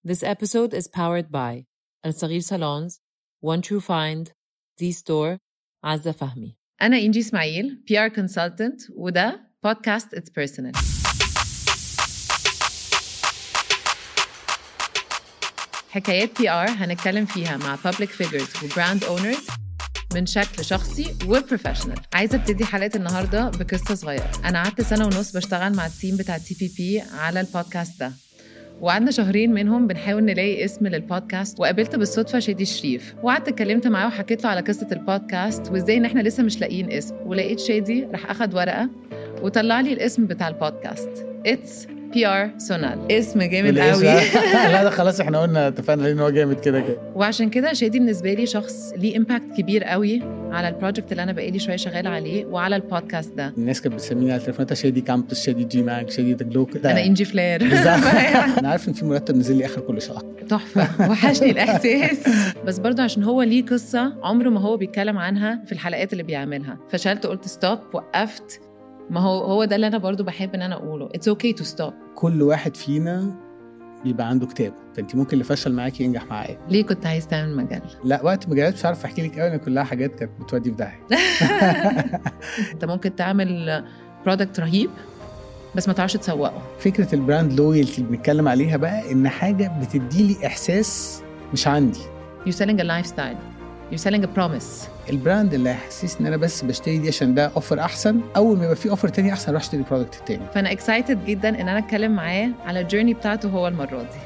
This episode is powered by الصغير Salons, One True Find, D Store, عزة فهمي أنا إنجي إسماعيل PR Consultant وده بودكاست It's Personal حكايات بي ار هنتكلم فيها مع public figures وبراند owners من شكل شخصي وبروفيشنال عايزه ابتدي حلقه النهارده بقصه صغيره انا قعدت سنه ونص بشتغل مع التيم بتاع تي بي بي على البودكاست ده وقعدنا شهرين منهم بنحاول نلاقي اسم للبودكاست وقابلت بالصدفه شادي شريف وقعدت اتكلمت معاه وحكيت له على قصه البودكاست وازاي ان احنا لسه مش لاقيين اسم ولقيت شادي راح اخد ورقه وطلع لي الاسم بتاع البودكاست اتس بي ار سونال اسم جامد قوي لا ده خلاص احنا قلنا اتفقنا ان هو جامد كده كده وعشان كده شادي بالنسبه لي شخص ليه امباكت كبير قوي على البروجكت اللي انا بقالي شويه شغاله عليه وعلى البودكاست ده الناس كانت بتسميني على التليفونات شادي كامبس شادي جي ماك شادي دجلو كده انا انجي فلير بالظبط انا عارف ان في مرتب نزل لي اخر كل شهر تحفه وحشني الاحساس بس برضه عشان هو ليه قصه عمره ما هو بيتكلم عنها في الحلقات اللي بيعملها فشلت قلت ستوب وقفت ما هو هو ده اللي انا برضو بحب ان انا اقوله اتس اوكي تو ستوب كل واحد فينا بيبقى عنده كتاب فانت ممكن اللي فشل معاكي ينجح معايا ليه كنت عايز تعمل مجله لا وقت مجالات مش عارف احكي لك قوي ان كلها حاجات كانت بتودي في داهيه انت ممكن تعمل برودكت رهيب بس ما تعرفش تسوقه فكره البراند لويالتي اللي بنتكلم عليها بقى ان حاجه بتدي لي احساس مش عندي you're selling a lifestyle you're selling a promise البراند اللي هيحسسني ان انا بس بشتري دي عشان ده اوفر احسن اول ما يبقى في اوفر تاني احسن اروح اشتري البرودكت التاني فانا اكسايتد جدا ان انا اتكلم معاه على الجيرني بتاعته هو المره دي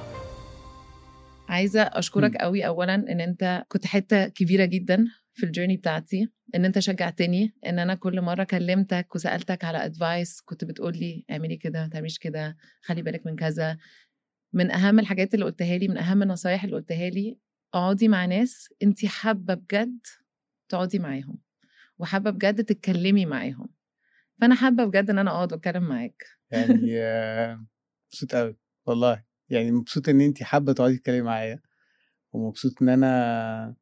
عايزه اشكرك م. قوي اولا ان انت كنت حته كبيره جدا في الجيرني بتاعتي ان انت شجعتني ان انا كل مره كلمتك وسالتك على ادفايس كنت بتقول لي اعملي كده ما تعمليش كده خلي بالك من كذا من اهم الحاجات اللي قلتها لي من اهم النصايح اللي قلتها لي اقعدي مع ناس انت حابه بجد تقعدي معاهم وحابه بجد تتكلمي معاهم فانا حابه بجد ان انا اقعد واتكلم معاك يعني آه، مبسوط قوي والله يعني مبسوط ان انت حابه تقعدي تتكلمي معايا ومبسوط ان انا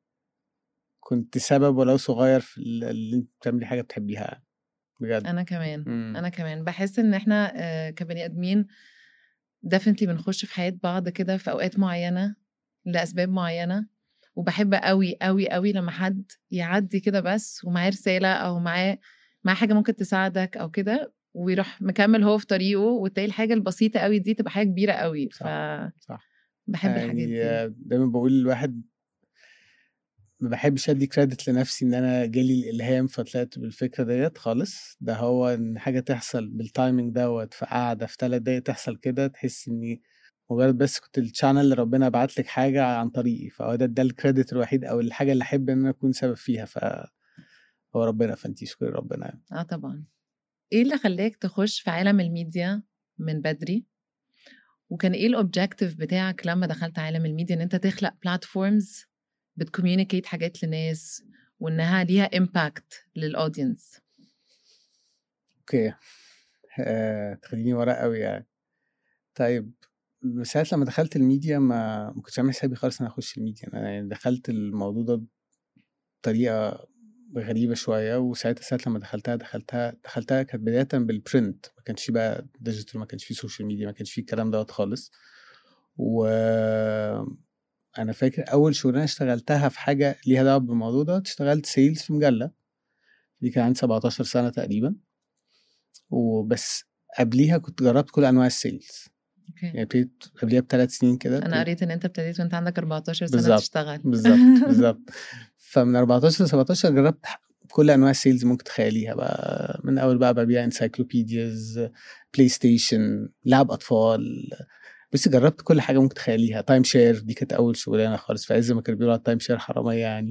كنت سبب ولو صغير في ال- اللي انت بتعملي حاجه بتحبيها بجد انا كمان مم. انا كمان بحس ان احنا آه، كبني ادمين ديفنتلي بنخش في حياه بعض كده في اوقات معينه لاسباب معينه وبحب قوي قوي قوي لما حد يعدي كده بس ومعاه رساله او معاه معاه حاجه ممكن تساعدك او كده ويروح مكمل هو في طريقه وتلاقي الحاجه البسيطه قوي دي تبقى حاجه كبيره قوي ف صح، صح. بحب الحاجات يعني دي آه، دايما بقول للواحد ما بحبش ادي كريدت لنفسي ان انا جالي الالهام فطلعت بالفكره ديت خالص ده هو ان حاجه تحصل بالتايمنج دوت في قعده في ثلاث دقايق تحصل كده تحس اني مجرد بس كنت الشانل اللي ربنا بعت لك حاجه عن طريقي فهو ده ده الكريدت الوحيد او الحاجه اللي احب ان انا اكون سبب فيها ف هو ربنا فانت شكري ربنا يعني. اه طبعا ايه اللي خلاك تخش في عالم الميديا من بدري وكان ايه الاوبجيكتيف بتاعك لما دخلت عالم الميديا ان انت تخلق بلاتفورمز بتكوميونيكيت حاجات لناس وانها ليها امباكت للاودينس اوكي آه، تخليني ورا قوي يعني طيب من ساعة لما دخلت الميديا ما ما كنتش عامل حسابي خالص ان انا اخش الميديا انا يعني دخلت الموضوع ده بطريقة غريبة شوية وساعتها ساعة لما دخلتها دخلتها دخلتها كانت بداية بالبرنت ما كانش في بقى ديجيتال ما كانش في سوشيال ميديا ما كانش في الكلام دوت خالص و انا فاكر اول شغلانه اشتغلتها في حاجه ليها دعوه بالموضوع ده اشتغلت سيلز في مجله دي كان عندي 17 سنه تقريبا وبس قبليها كنت جربت كل انواع السيلز يعني اوكي ابتديت قبليها بثلاث سنين كده انا قريت ان انت ابتديت وانت عندك 14 سنه بالظبط. تشتغل بالظبط بالظبط فمن 14 ل 17 جربت كل انواع السيلز ممكن تخيليها بقى من اول بقى ببيع انسايكلوبيدياز بلاي ستيشن لعب اطفال بس جربت كل حاجه ممكن تخيليها تايم شير دي كانت اول شغلانه خالص في عز ما كانوا بيقولوا على التايم شير حراميه يعني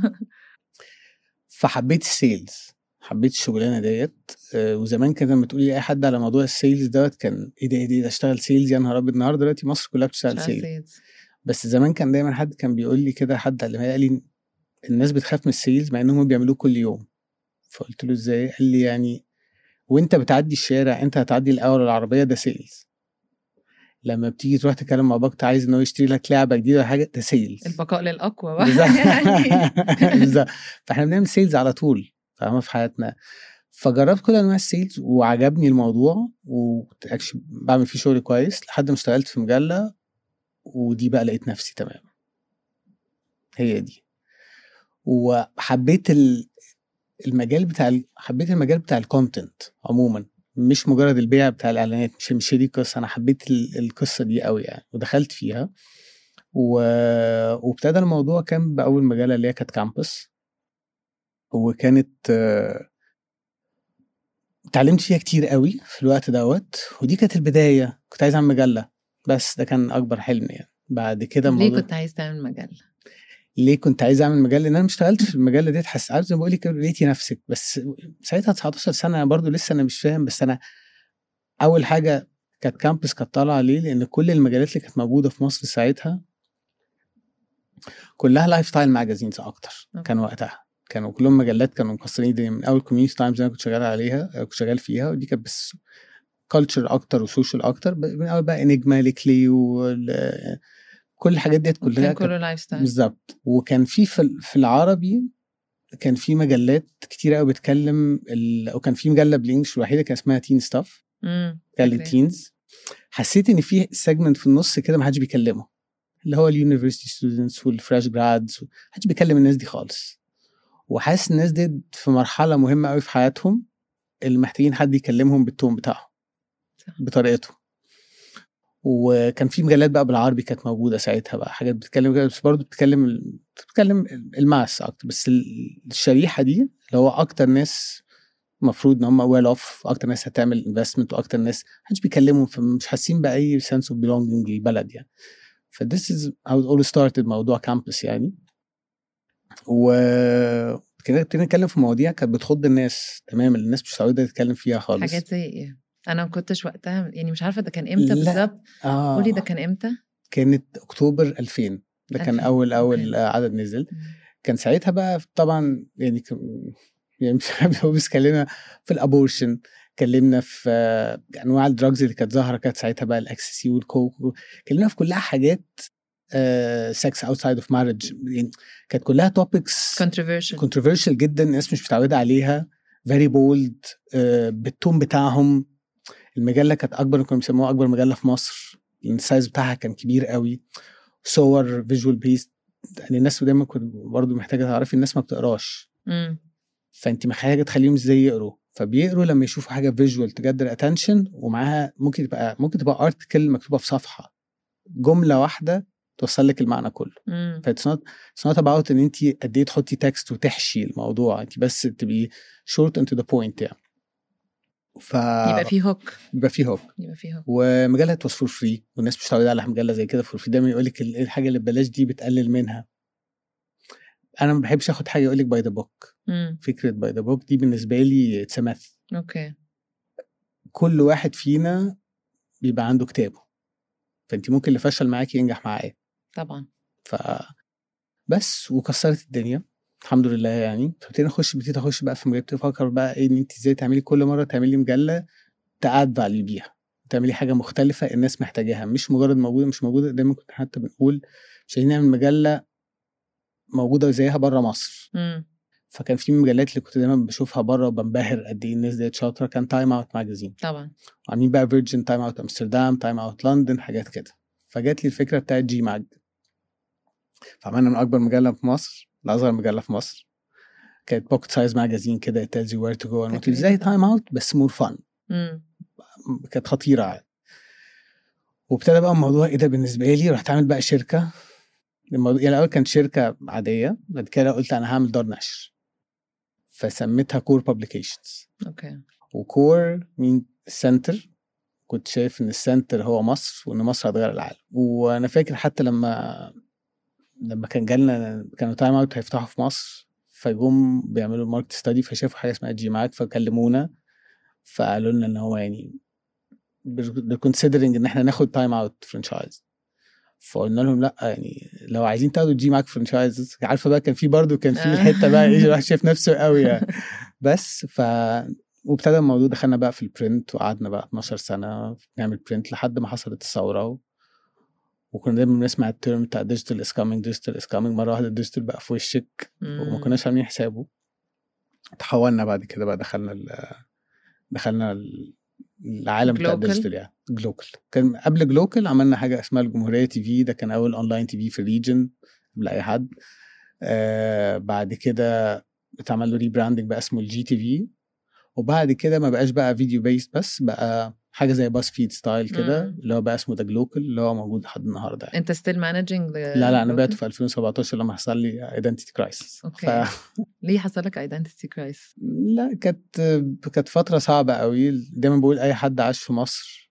فحبيت السيلز حبيت الشغلانه ديت آه، وزمان كان لما تقولي لاي حد على موضوع السيلز دوت كان ايه ده ايه ده إيه ده اشتغل سيلز يا نهار ابيض النهارده دلوقتي مصر كلها بتشتغل سيلز سيلز بس زمان كان دايما حد كان بيقول لي كده حد علمها قال لي الناس بتخاف من السيلز مع انهم بيعملوه كل يوم فقلت له ازاي قال لي يعني وانت بتعدي الشارع انت هتعدي الاول العربيه ده سيلز لما بتيجي تروح تتكلم مع باباك عايز ان هو يشتري لك لعبه جديده ولا حاجه ده سيلز البقاء للاقوى بقى بالظبط يعني بالظبط فاحنا بنعمل سيلز على طول فاهمه في حياتنا فجربت كل انواع السيلز وعجبني الموضوع وكنت actually بعمل فيه شغل كويس لحد ما اشتغلت في مجله ودي بقى لقيت نفسي تمام هي دي وحبيت ال- المجال بتاع ال- حبيت المجال بتاع الكونتنت عموما مش مجرد البيع بتاع الاعلانات مش مش هي دي القصه انا حبيت ال- القصه دي قوي يعني ودخلت فيها و... وابتدى الموضوع كان باول مجله اللي هي كانت كامبس وكانت آه، اتعلمت فيها كتير قوي في الوقت دوت ودي كانت البدايه كنت عايز اعمل مجله بس ده كان اكبر حلم يعني بعد كده ليه الموضوع كنت عايز تعمل مجله ليه كنت عايز اعمل مجله لان انا مش اشتغلت في المجله ديت حس عارف زي ما بقول لك لقيتي نفسك بس ساعتها 19 سنه برضو لسه انا مش فاهم بس انا اول حاجه كانت كامبس كانت طالعه ليه لان كل المجالات اللي كانت موجوده في مصر ساعتها كلها لايف ستايل ماجازينز اكتر أوكي. كان وقتها كانوا كلهم مجلات كانوا مكسرين الدنيا من اول كوميونتي تايمز انا كنت شغال عليها كنت شغال فيها ودي كانت بس كلتشر اكتر وسوشيال اكتر ب- من اول بقى انجما لكلي وال- كل الحاجات ديت كلها كان كانت كله لايف ستايل بالظبط وكان في في ال- في العربي كان في مجلات كتير قوي بتكلم ال... وكان في مجله بالانجلش الوحيده كان اسمها تين ستاف امم كان فاكرة. تينز حسيت ان في سيجمنت في النص كده ما حدش بيكلمه اللي هو اليونيفرسيتي ستودنتس والفريش جرادز ما حدش بيكلم الناس دي خالص وحاسس الناس دي في مرحله مهمه قوي في حياتهم اللي محتاجين حد يكلمهم بالتون بتاعهم صح. بطريقته وكان في مجلات بقى بالعربي كانت موجوده ساعتها بقى حاجات بتتكلم كده بس برضه بتتكلم بتتكلم الماس اكتر بس ال- الشريحه دي اللي هو اكتر ناس المفروض ان هم ويل اوف اكتر ناس هتعمل انفستمنت واكتر ناس محدش بيكلمهم فمش حاسين باي سنس اوف belonging للبلد يعني ف this is how it all started موضوع كامبس يعني و كنا ابتدينا نتكلم في مواضيع كانت بتخض الناس تماما الناس مش متعوده تتكلم فيها خالص حاجات زي ايه انا ما كنتش وقتها يعني مش عارفه ده كان امتى لا. بالظبط اه قولي ده كان امتى كانت اكتوبر 2000 ده كان 2000 اول اول أوكي. عدد نزل كان ساعتها بقى طبعا يعني كان- يعني مش عارف هو بس اتكلمنا في الابورشن اتكلمنا في آه، انواع الدراجز اللي كانت ظاهره كانت ساعتها بقى الاكسسي والكوك اتكلمنا في كلها حاجات سكس اوتسايد اوف مارج يعني كانت كلها توبكس controversial كونتروفيرشال جدا الناس مش متعوده عليها فيري بولد بالتون بتاعهم المجله كانت اكبر كانوا بيسموها اكبر مجله في مصر لان السايز بتاعها كان كبير قوي صور فيجوال بيست يعني الناس دايما كنت برضه محتاجه تعرفي الناس ما بتقراش امم فانت محتاجه تخليهم ازاي يقروا فبيقروا لما يشوفوا حاجه فيجوال تجدر اتنشن ومعاها ممكن تبقى ممكن تبقى ارتكل مكتوبه في صفحه جمله واحده توصل لك المعنى كله امم فاتس نوت اتس نوت اباوت ان انت قد ايه تحطي تكست وتحشي الموضوع انت بس تبقي شورت انت ذا بوينت يعني ف يبقى في هوك يبقى في هوك يبقى في هوك ومجله واز فور فري والناس مش متعوده على مجله زي كده فور فري دايما يقول لك ال- الحاجه اللي ببلاش دي بتقلل منها انا ما بحبش اخد حاجه يقول لك باي ذا بوك امم فكره باي ذا بوك دي بالنسبه لي اتس ماث اوكي كل واحد فينا بيبقى عنده كتابه فانت ممكن اللي فشل معاكي ينجح معاه طبعا ف بس وكسرت الدنيا الحمد لله يعني فابتدينا نخش ابتديت اخش بقى في مجال افكر بقى ايه ان انت ازاي تعملي كل مره تعملي مجله تاد فاليو بيها تعملي حاجه مختلفه الناس محتاجاها مش مجرد موجوده مش موجوده دايما كنت حتى بنقول مش عايزين نعمل مجله موجوده زيها بره مصر امم فكان في مجلات اللي كنت دايما بشوفها بره وبنبهر قد ايه الناس ديت شاطره كان تايم اوت ماجازين طبعا عاملين بقى فيرجن تايم اوت امستردام تايم اوت لندن حاجات كده فجات لي الفكره بتاعت جي ماج فعملنا من اكبر مجله في مصر لاصغر مجله في مصر كانت بوكت سايز ماجازين كده it tells you where to go and what to do. فاكرة زي ده. تايم اوت بس مور فن امم كانت خطيره يعني وابتدى بقى الموضوع ايه ده بالنسبه لي رحت اعمل بقى شركه الموضوع يعني الاول كانت شركه عاديه بعد كده قلت انا هعمل دار نشر فسميتها كور بابليكيشنز اوكي وكور مين السنتر كنت شايف ان السنتر هو مصر وان مصر هتغير العالم وانا فاكر حتى لما لما كان جالنا كانوا تايم اوت هيفتحوا في مصر فجم بيعملوا ماركت ستادي فشافوا حاجه اسمها جي ماك فكلمونا فقالوا لنا ان هو يعني they're considering ان احنا ناخد تايم اوت فرانشايز فقلنا لهم لا يعني لو عايزين تاخدوا جي ماك فرانشايز عارفه بقى كان في برضه كان في الحته بقى ايه الواحد شايف نفسه قوي يعني بس ف وابتدى الموضوع دخلنا بقى في البرنت وقعدنا بقى 12 سنه نعمل برنت لحد ما حصلت الثوره و... وكنا دايما بنسمع الترم بتاع ديجيتال از كامينج ديجيتال از كامينج مره واحده الديجيتال بقى في وشك وما كناش عاملين حسابه تحولنا بعد كده بقى دخلنا ال... دخلنا ال... العالم بتاع جلوكال؟ الديجيتال يعني جلوكال كان قبل جلوكال عملنا حاجه اسمها الجمهوريه تي في ده كان اول اونلاين تي في في الريجن قبل اي حد آه بعد كده اتعمل له ريبراندنج بقى اسمه الجي تي في وبعد كده ما بقاش بقى فيديو بيست بس بقى حاجه زي باس فيد ستايل كده مم. اللي هو بقى اسمه ذا جلوكال اللي هو موجود لحد النهارده يعني. انت ستيل مانجنج لا لا انا بعته في 2017 لما حصل لي ايدنتيتي كرايسيس أوكي. ليه حصل لك ايدنتيتي كرايس لا كانت كانت فترة صعبة قوي دايما بقول أي حد عاش في مصر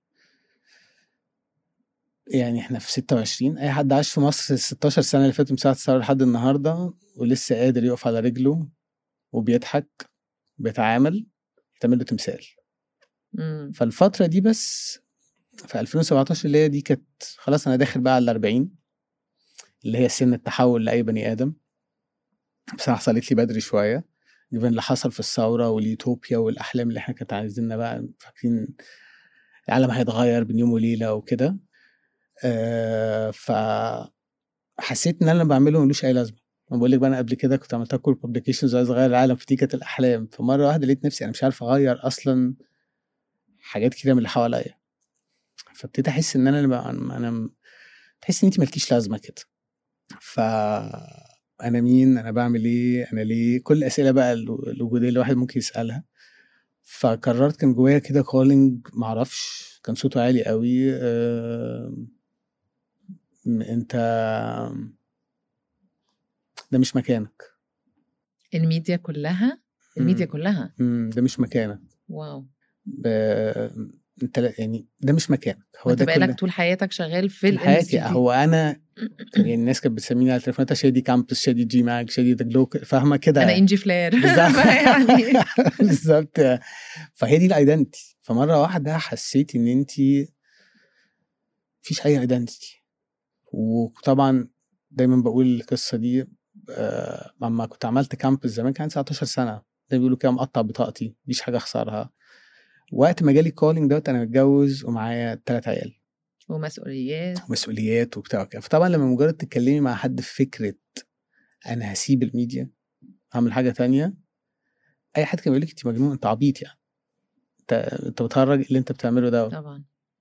يعني احنا في 26 أي حد عاش في مصر ال 16 سنة اللي فاتوا من ساعة الثورة لحد النهاردة ولسه قادر يقف على رجله وبيضحك بيتعامل يتعمل له تمثال فالفترة دي بس في 2017 اللي هي دي كانت خلاص أنا داخل بقى على 40 اللي هي سن التحول لأي بني آدم بصراحة حصلت لي بدري شوية جيفن اللي حصل في الثورة واليوتوبيا والأحلام اللي احنا كانت عايزيننا بقى فاكرين العالم هيتغير بين يوم وليلة وكده آه ف حسيت ان انا اللي بعمله ملوش اي لازمه انا بقول لك بقى انا قبل كده كنت عملت كور بابليكيشنز عايز اغير العالم فدي كانت الاحلام فمره واحده لقيت نفسي انا مش عارف اغير اصلا حاجات كتير من اللي حواليا فابتديت احس ان انا اللي بقى انا تحس ان انت مالكيش لازمه كده ف انا مين انا بعمل ايه انا ليه كل الاسئله بقى الوجوديه اللي الواحد ممكن يسالها فقررت كان جوايا كده كولينج معرفش كان صوته عالي قوي آه انت ده مش مكانك الميديا كلها الميديا مم. كلها مم، ده مش مكانك واو ب... انت لا- يعني ده مش مكانك هو وانت ده بقالك كل طول حياتك شغال في طول حياتي الاندستري دي. هو انا يعني الناس كانت بتسميني على التليفونات شادي كامبس شادي جي ماك شادي ذا جلوك فاهمه كده انا انجي فلير بالظبط يعني بالظبط فهي دي الايدنتي فمره واحده حسيت ان انت مفيش اي ايدنتي وطبعا دايما بقول القصه دي آه، لما كنت عملت كامبس زمان كان 19 سنه زي ما بيقولوا كده مقطع بطاقتي مفيش حاجه اخسرها وقت ما جالي كولينج دوت انا متجوز ومعايا ثلاث عيال ومسؤوليات ومسؤوليات وبتاع وكده فطبعا لما مجرد تتكلمي مع حد في فكره انا هسيب الميديا هعمل حاجه تانية اي حد كان بيقول لك انت مجنون انت عبيط يعني انت انت بتهرج اللي انت بتعمله ده طبعا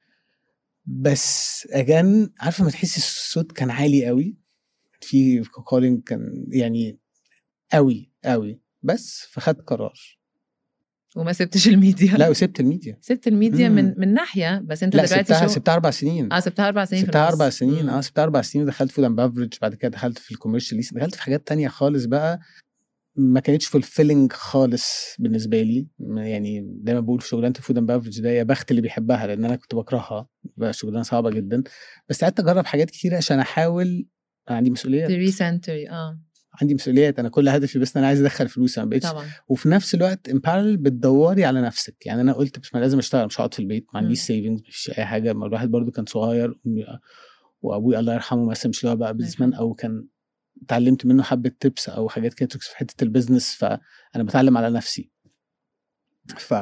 بس اجان عارفه ما تحسي الصوت كان عالي قوي في كولينج كان يعني قوي قوي بس فخدت قرار وما سبتش الميديا لا وسبت الميديا سبت الميديا مم. من من ناحيه بس انت لا دلوقتي سبتها شو سبتها اربع سنين اه سبتها اربع سنين في سبتها النص. اربع سنين مم. اه سبتها اربع سنين ودخلت فود اند بافرج بعد كده دخلت في الكوميرشال دخلت في حاجات تانية خالص بقى ما كانتش فولفيلنج خالص بالنسبه لي يعني دايما بقول في شغلانه الفود اند بافرج ده يا بخت اللي بيحبها لان انا كنت بكرهها بقى شغلانه صعبه جدا بس قعدت اجرب حاجات كتير عشان احاول أنا عندي مسؤوليات ريسنتري اه عندي مسؤوليات انا كل هدفي بس إن انا عايز ادخل فلوس انا ما بقتش طبعا وفي نفس الوقت ان بارل بتدوري على نفسك يعني انا قلت بس ما لازم اشتغل مش هقعد في البيت ما عنديش مم. سيفنجز مفيش اي حاجه ما الواحد برضو كان صغير وأمي- وابوي الله يرحمه مثلا مش اللي هو بقى بيزنس مان يرحمه. او كان اتعلمت منه حبه تيبس او حاجات كده tricks في حته البيزنس فانا بتعلم على نفسي ف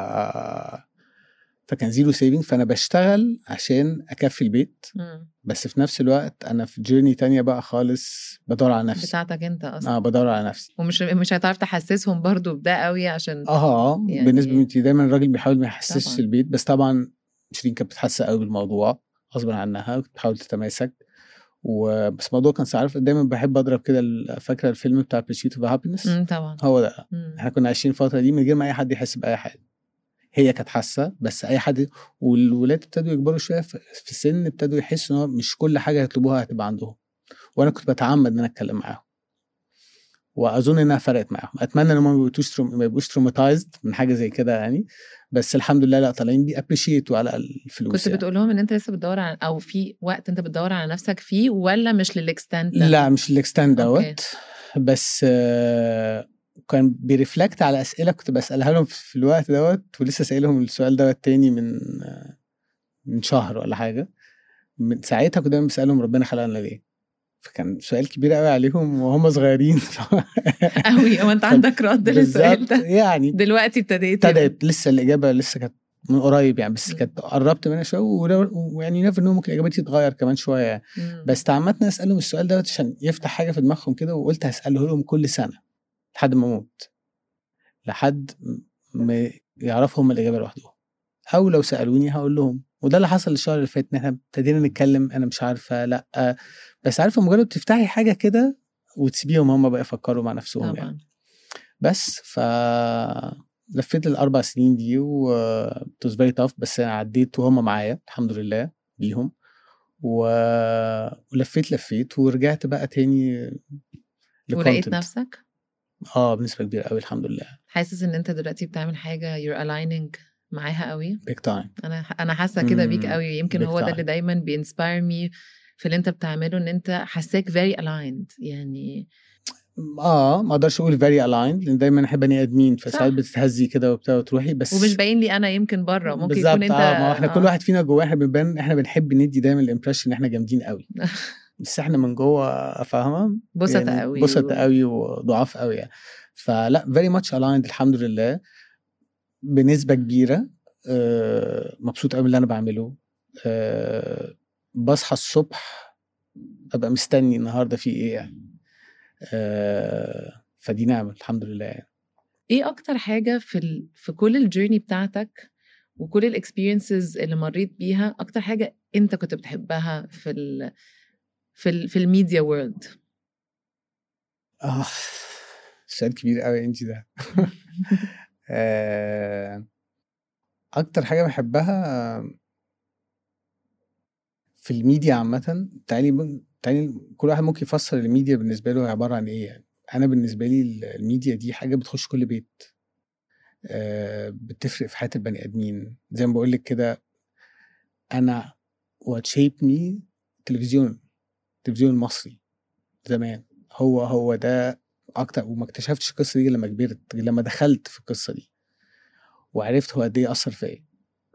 فكان زيرو سيفنج فانا بشتغل عشان اكفي البيت مم. بس في نفس الوقت انا في جيرني تانية بقى خالص بدور على نفسي بتاعتك انت اصلا اه بدور على نفسي ومش مش هتعرف تحسسهم برضو بده قوي عشان اه يعني- يعني بالنسبه انت دايما الراجل بيحاول ما يحسسش طبعاً. البيت بس طبعا شيرين كانت بتحس قوي بالموضوع غصبا عنها كنت بتحاول تتماسك وبس الموضوع كان عارف دايما بحب اضرب كده ال- فاكره الفيلم بتاع بريشيت اوف هابينس مم، طبعا هو ده مم. احنا كنا عايشين الفتره دي من غير ما اي حد يحس باي حاجه هي كانت حاسه بس اي حد والولاد ابتدوا يكبروا شويه في في السن ابتدوا يحسوا ان هو مش كل حاجه يطلبوها هتبقى عندهم وانا كنت بتعمد ان انا اتكلم معاهم واظن انها فرقت معاهم اتمنى ان هم ما يبقوش تروم- ما يبقوش تروماتايزد من حاجه زي كده يعني بس الحمد لله لا طالعين بيابريشيتوا على الفلوس كنت يعني. بتقول لهم ان انت لسه بتدور على او في وقت انت بتدور على نفسك فيه ولا مش للاكستنت ده؟ لا مش الاكستند أوكي. دوت بس آه، كان بيرفلكت على اسئله كنت بسالها لهم في الوقت دوت ولسه سائلهم السؤال دوت تاني من آه، من شهر ولا حاجه من ساعتها كنت دايما بسالهم ربنا خلقنا ليه فكان سؤال كبير قوي عليهم وهم صغيرين قوي هو انت عندك رد للسؤال بالظبط ده يعني دلوقتي ابتديت ابتدت لسه الاجابه لسه كانت من قريب يعني بس مم. كانت قربت منها شويه ولو- ويعني نفر انه ممكن اجابتي تتغير كمان شويه يعني. مم. بس تعمدنا اسالهم السؤال دوت عشان يفتح حاجه في دماغهم كده وقلت هساله لهم كل سنه لحد ما اموت لحد ما يعرفوا هم الاجابه لوحدهم او لو سالوني هقول لهم وده اللي حصل الشهر اللي فات ان احنا ابتدينا نتكلم انا مش عارفه لا بس عارفه مجرد تفتحي حاجه كده وتسيبيهم هم بقى يفكروا مع نفسهم يعني طبعا بس ف لفيت الاربع سنين دي و it was very tough بس انا عديت وهم معايا الحمد لله بيهم و... ولفيت لفيت ورجعت بقى تاني ولقيت لcontent. نفسك اه بنسبه كبيره قوي الحمد لله حاسس ان انت دلوقتي بتعمل حاجه you're aligning معاها قوي big time انا انا حاسه كده بيك مم. قوي يمكن big هو ده time. اللي دايما بينسباير مي في اللي انت بتعمله ان انت حاساك very aligned يعني اه ما اقدرش اقول very aligned لان دايما احنا بني ادمين فساعات صح. بتتهزي كده وبتاع وتروحي بس ومش باين لي انا يمكن بره ممكن بالظبط يكون انت اه ما هو احنا كل آه. واحد فينا جواه احنا بنبان احنا بنحب ندي دايما الامبريشن ان احنا جامدين قوي بس احنا من جوه فاهمه بسطة يعني قوي بسط و- قوي وضعاف قوي يعني فلا very much aligned الحمد لله بنسبه كبيره آه، مبسوط قوي من اللي انا بعمله آه، بصحى الصبح ابقى مستني النهارده في ايه يعني آه، فدي نعمه الحمد لله يعني. ايه اكتر حاجه في ال... في كل الجيرني بتاعتك وكل الاكسبيرينسز اللي مريت بيها اكتر حاجه انت كنت بتحبها في ال... في ال... في الميديا وورلد اه سؤال كبير قوي انت ده آه، اكتر حاجه بحبها في الميديا عامه تعالي تعالي كل واحد ممكن يفسر الميديا بالنسبه له عباره عن ايه يعني انا بالنسبه لي الميديا دي حاجه بتخش كل بيت آه، بتفرق في حياه البني ادمين زي ما بقول لك كده انا what shaped me التلفزيون التلفزيون المصري زمان هو هو ده اكتر وما اكتشفتش القصه دي غير لما كبرت غير لما دخلت في القصه دي وعرفت هو قد ايه اثر فيا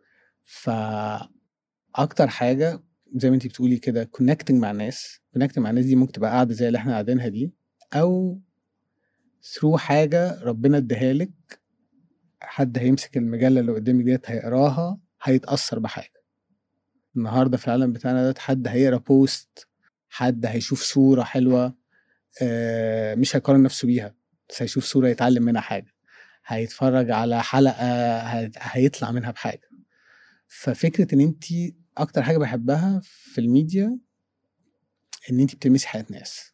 فاكتر حاجه زي ما انت بتقولي كده كونكتنج مع الناس كونكتنج مع الناس دي ممكن تبقى قاعده زي اللي احنا قاعدينها دي او ثرو حاجه ربنا اداها لك حد هيمسك المجله اللي قدامك ديت هيقراها هيتاثر بحاجه النهارده في العالم بتاعنا ده حد هيقرا بوست حد هيشوف صوره حلوه آه، مش هيقارن نفسه بيها بس هيشوف صوره يتعلم منها حاجه هيتفرج على حلقه هي- هيطلع منها بحاجه ففكره ان انت اكتر حاجه بحبها في الميديا ان انت بتلمسي حياه ناس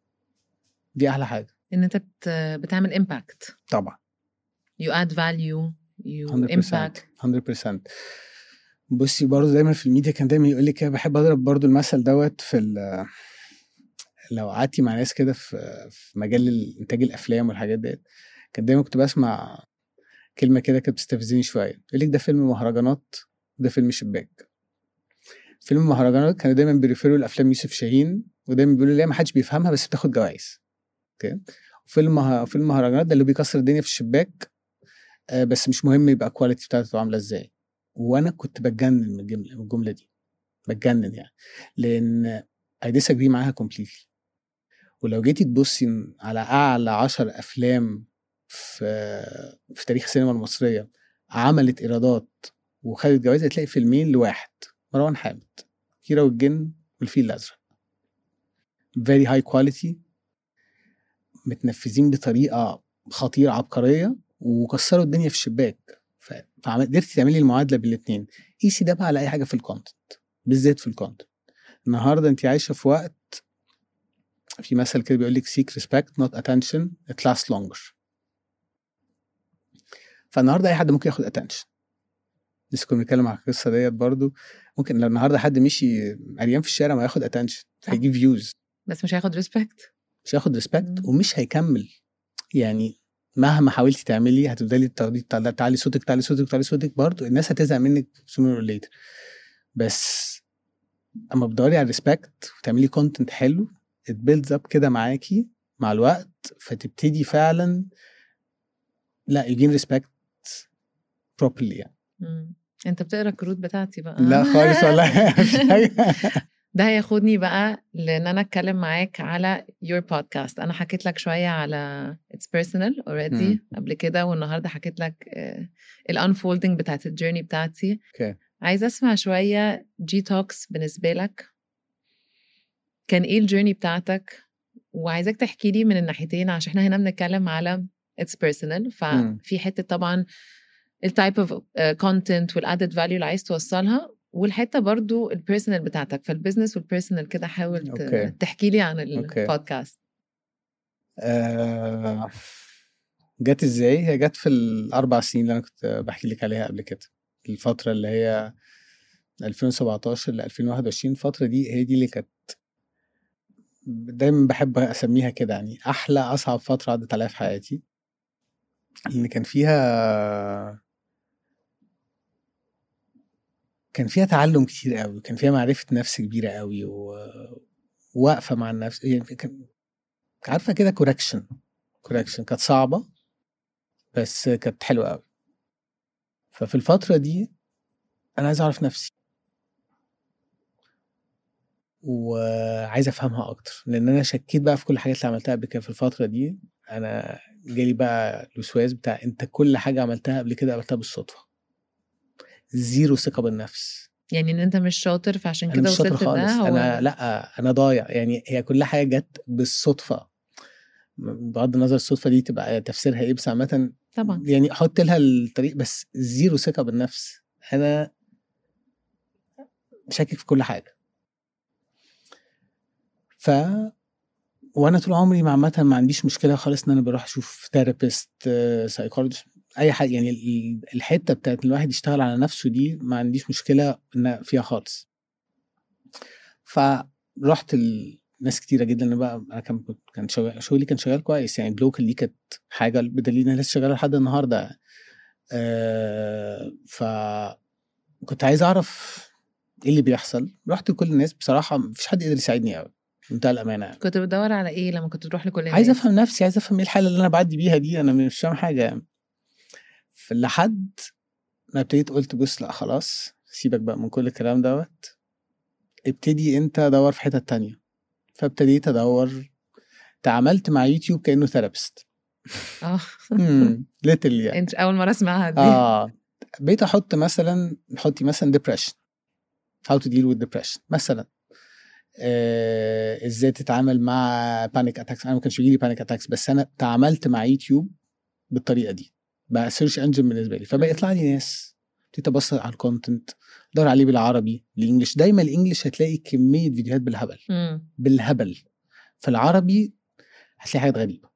دي احلى حاجه ان انت بت... بتعمل امباكت طبعا you add value you 100% impact 100% بصي برضه دايما في الميديا كان دايما يقول لك كده بحب اضرب برضه المثل دوت في ال- لو قعدتي مع ناس كده في في مجال انتاج الافلام والحاجات ديت كان دايما كنت بسمع كلمه كده كانت بتستفزني شويه يقول لك ده فيلم مهرجانات وده فيلم شباك فيلم المهرجانات كانوا دايما بيرفروا لافلام يوسف شاهين ودايما بيقولوا ليه ما حدش بيفهمها بس بتاخد جوائز اوكي وفيلم مه... فيلم المهرجانات ده اللي بيكسر الدنيا في الشباك آه بس مش مهم يبقى الكواليتي بتاعته عامله ازاي وانا كنت بتجنن من الجمله من الجمله دي بتجنن يعني لان I disagree معاها completely ولو جيتي تبصي على اعلى عشر افلام في في تاريخ السينما المصريه عملت ايرادات وخدت جوائز هتلاقي فيلمين لواحد مروان حامد كيرة والجن والفيل الازرق very high quality متنفذين بطريقه خطيره عبقريه وكسروا الدنيا في الشباك ف- فقدرتي تعملي المعادله بين الاثنين قيسي ده بقى على اي حاجه في الكونتنت بالذات في الكونتنت النهارده انت عايشه في وقت في مثل كده بيقول لك seek respect not attention it lasts longer فالنهارده اي حد ممكن ياخد attention لسه كنا بنتكلم على القصه ديت برضو ممكن لو النهارده حد مشي عريان في الشارع ما ياخد attention صح. هيجيب فيوز بس مش هياخد ريسبكت مش هياخد ريسبكت مم. ومش هيكمل يعني مهما حاولتي تعملي هتفضلي تاخدي تعلي تعلي صوتك تعلي صوتك تعلي صوتك برضو الناس هتزهق منك sooner or later بس اما بتدوري على الريسبكت وتعملي كونتنت حلو it builds up كده معاكي مع الوقت فتبتدي فعلا لا يجين ريسبكت properly يعني مم. انت بتقرا الكروت بتاعتي بقى لا خالص والله مفيش حاجة. ده هياخدني بقى لان انا اتكلم معاك على your podcast انا حكيت لك شويه على it's personal already مم. قبل كده والنهارده حكيت لك الانفولدنج بتاعت الجيرني بتاعتي اوكي عايزه اسمع شويه جي توكس بالنسبه لك كان ايه الجيرني بتاعتك وعايزاك تحكي لي من الناحيتين عشان احنا هنا بنتكلم على it's personal مم. ففي حته طبعا التايب اوف كونتنت والادد فاليو اللي عايز توصلها والحته برضو البيرسونال بتاعتك فالبيزنس والبيرسونال كده حاول ت- أوكي. تحكي لي عن أوكي. البودكاست آه، جت ازاي هي جت في الاربع سنين اللي انا كنت بحكي لك عليها قبل كده الفتره اللي هي 2017 ل 2021 الفتره دي هي دي اللي كانت دايما بحب اسميها كده يعني احلى اصعب فتره عدت عليا في حياتي لان كان فيها كان فيها تعلم كتير قوي كان فيها معرفه نفس كبيره قوي و- وواقفه مع النفس يعني كان عارفه كده كوركشن كوركشن كانت صعبه بس كانت حلوه قوي ففي الفتره دي انا عايز اعرف نفسي وعايز افهمها اكتر لان انا شكيت بقى في كل الحاجات اللي عملتها قبل كده في الفتره دي انا جالي بقى الوسواس بتاع انت كل حاجه عملتها قبل كده عملتها بالصدفه زيرو ثقه بالنفس يعني ان انت مش شاطر فعشان انا كده مش شاطر وصلت خالص ده هو انا لا انا ضايع يعني هي كل حاجه جت بالصدفه بغض النظر الصدفه دي تبقى تفسيرها ايه بس عامه طبعا يعني احط لها الطريق بس زيرو ثقه بالنفس انا شاكك في كل حاجه ف وانا طول عمري مع عامه ما عنديش مشكله خالص ان انا بروح اشوف ثيرابيست سايكولوجيست اي حاجه يعني ال- الحته بتاعت إن الواحد يشتغل على نفسه دي ما عنديش مشكله ان فيها خالص فرحت ناس كتيره جدا انا بقى انا كان كان شغال- شغلي كان شغال كويس يعني جلوكال دي كانت حاجه بدليل ان انا لسه شغاله لحد النهارده آه ف كنت عايز اعرف ايه اللي بيحصل رحت لكل الناس بصراحه مفيش حد قدر يساعدني قوي بمنتهى الامانه يعني. كنت بتدور على ايه لما كنت تروح لكل الناس عايز افهم نفسي عايز افهم ايه الحاله اللي انا بعدي بيها دي انا مش فاهم حاجه يعني فلحد ما ابتديت قلت بص لا خلاص سيبك بقى من كل الكلام دوت ابتدي انت دور في حتة تانية فابتديت ادور تعاملت مع يوتيوب كانه ثيرابيست اه ليتل يعني انت اول مره اسمعها دي اه بقيت احط مثلا حطي مثلا depression how to deal with depression مثلا آه، ازاي تتعامل مع بانيك اتاكس انا ما كانش بيجي لي بانيك اتاكس بس انا تعاملت مع يوتيوب بالطريقه دي بقى سيرش انجن بالنسبه لي فبقى يطلع لي ناس ابتديت ابص على الكونتنت ادور عليه بالعربي الانجليش دايما الانجليش هتلاقي كميه فيديوهات بالهبل مم. بالهبل في العربي هتلاقي حاجات غريبه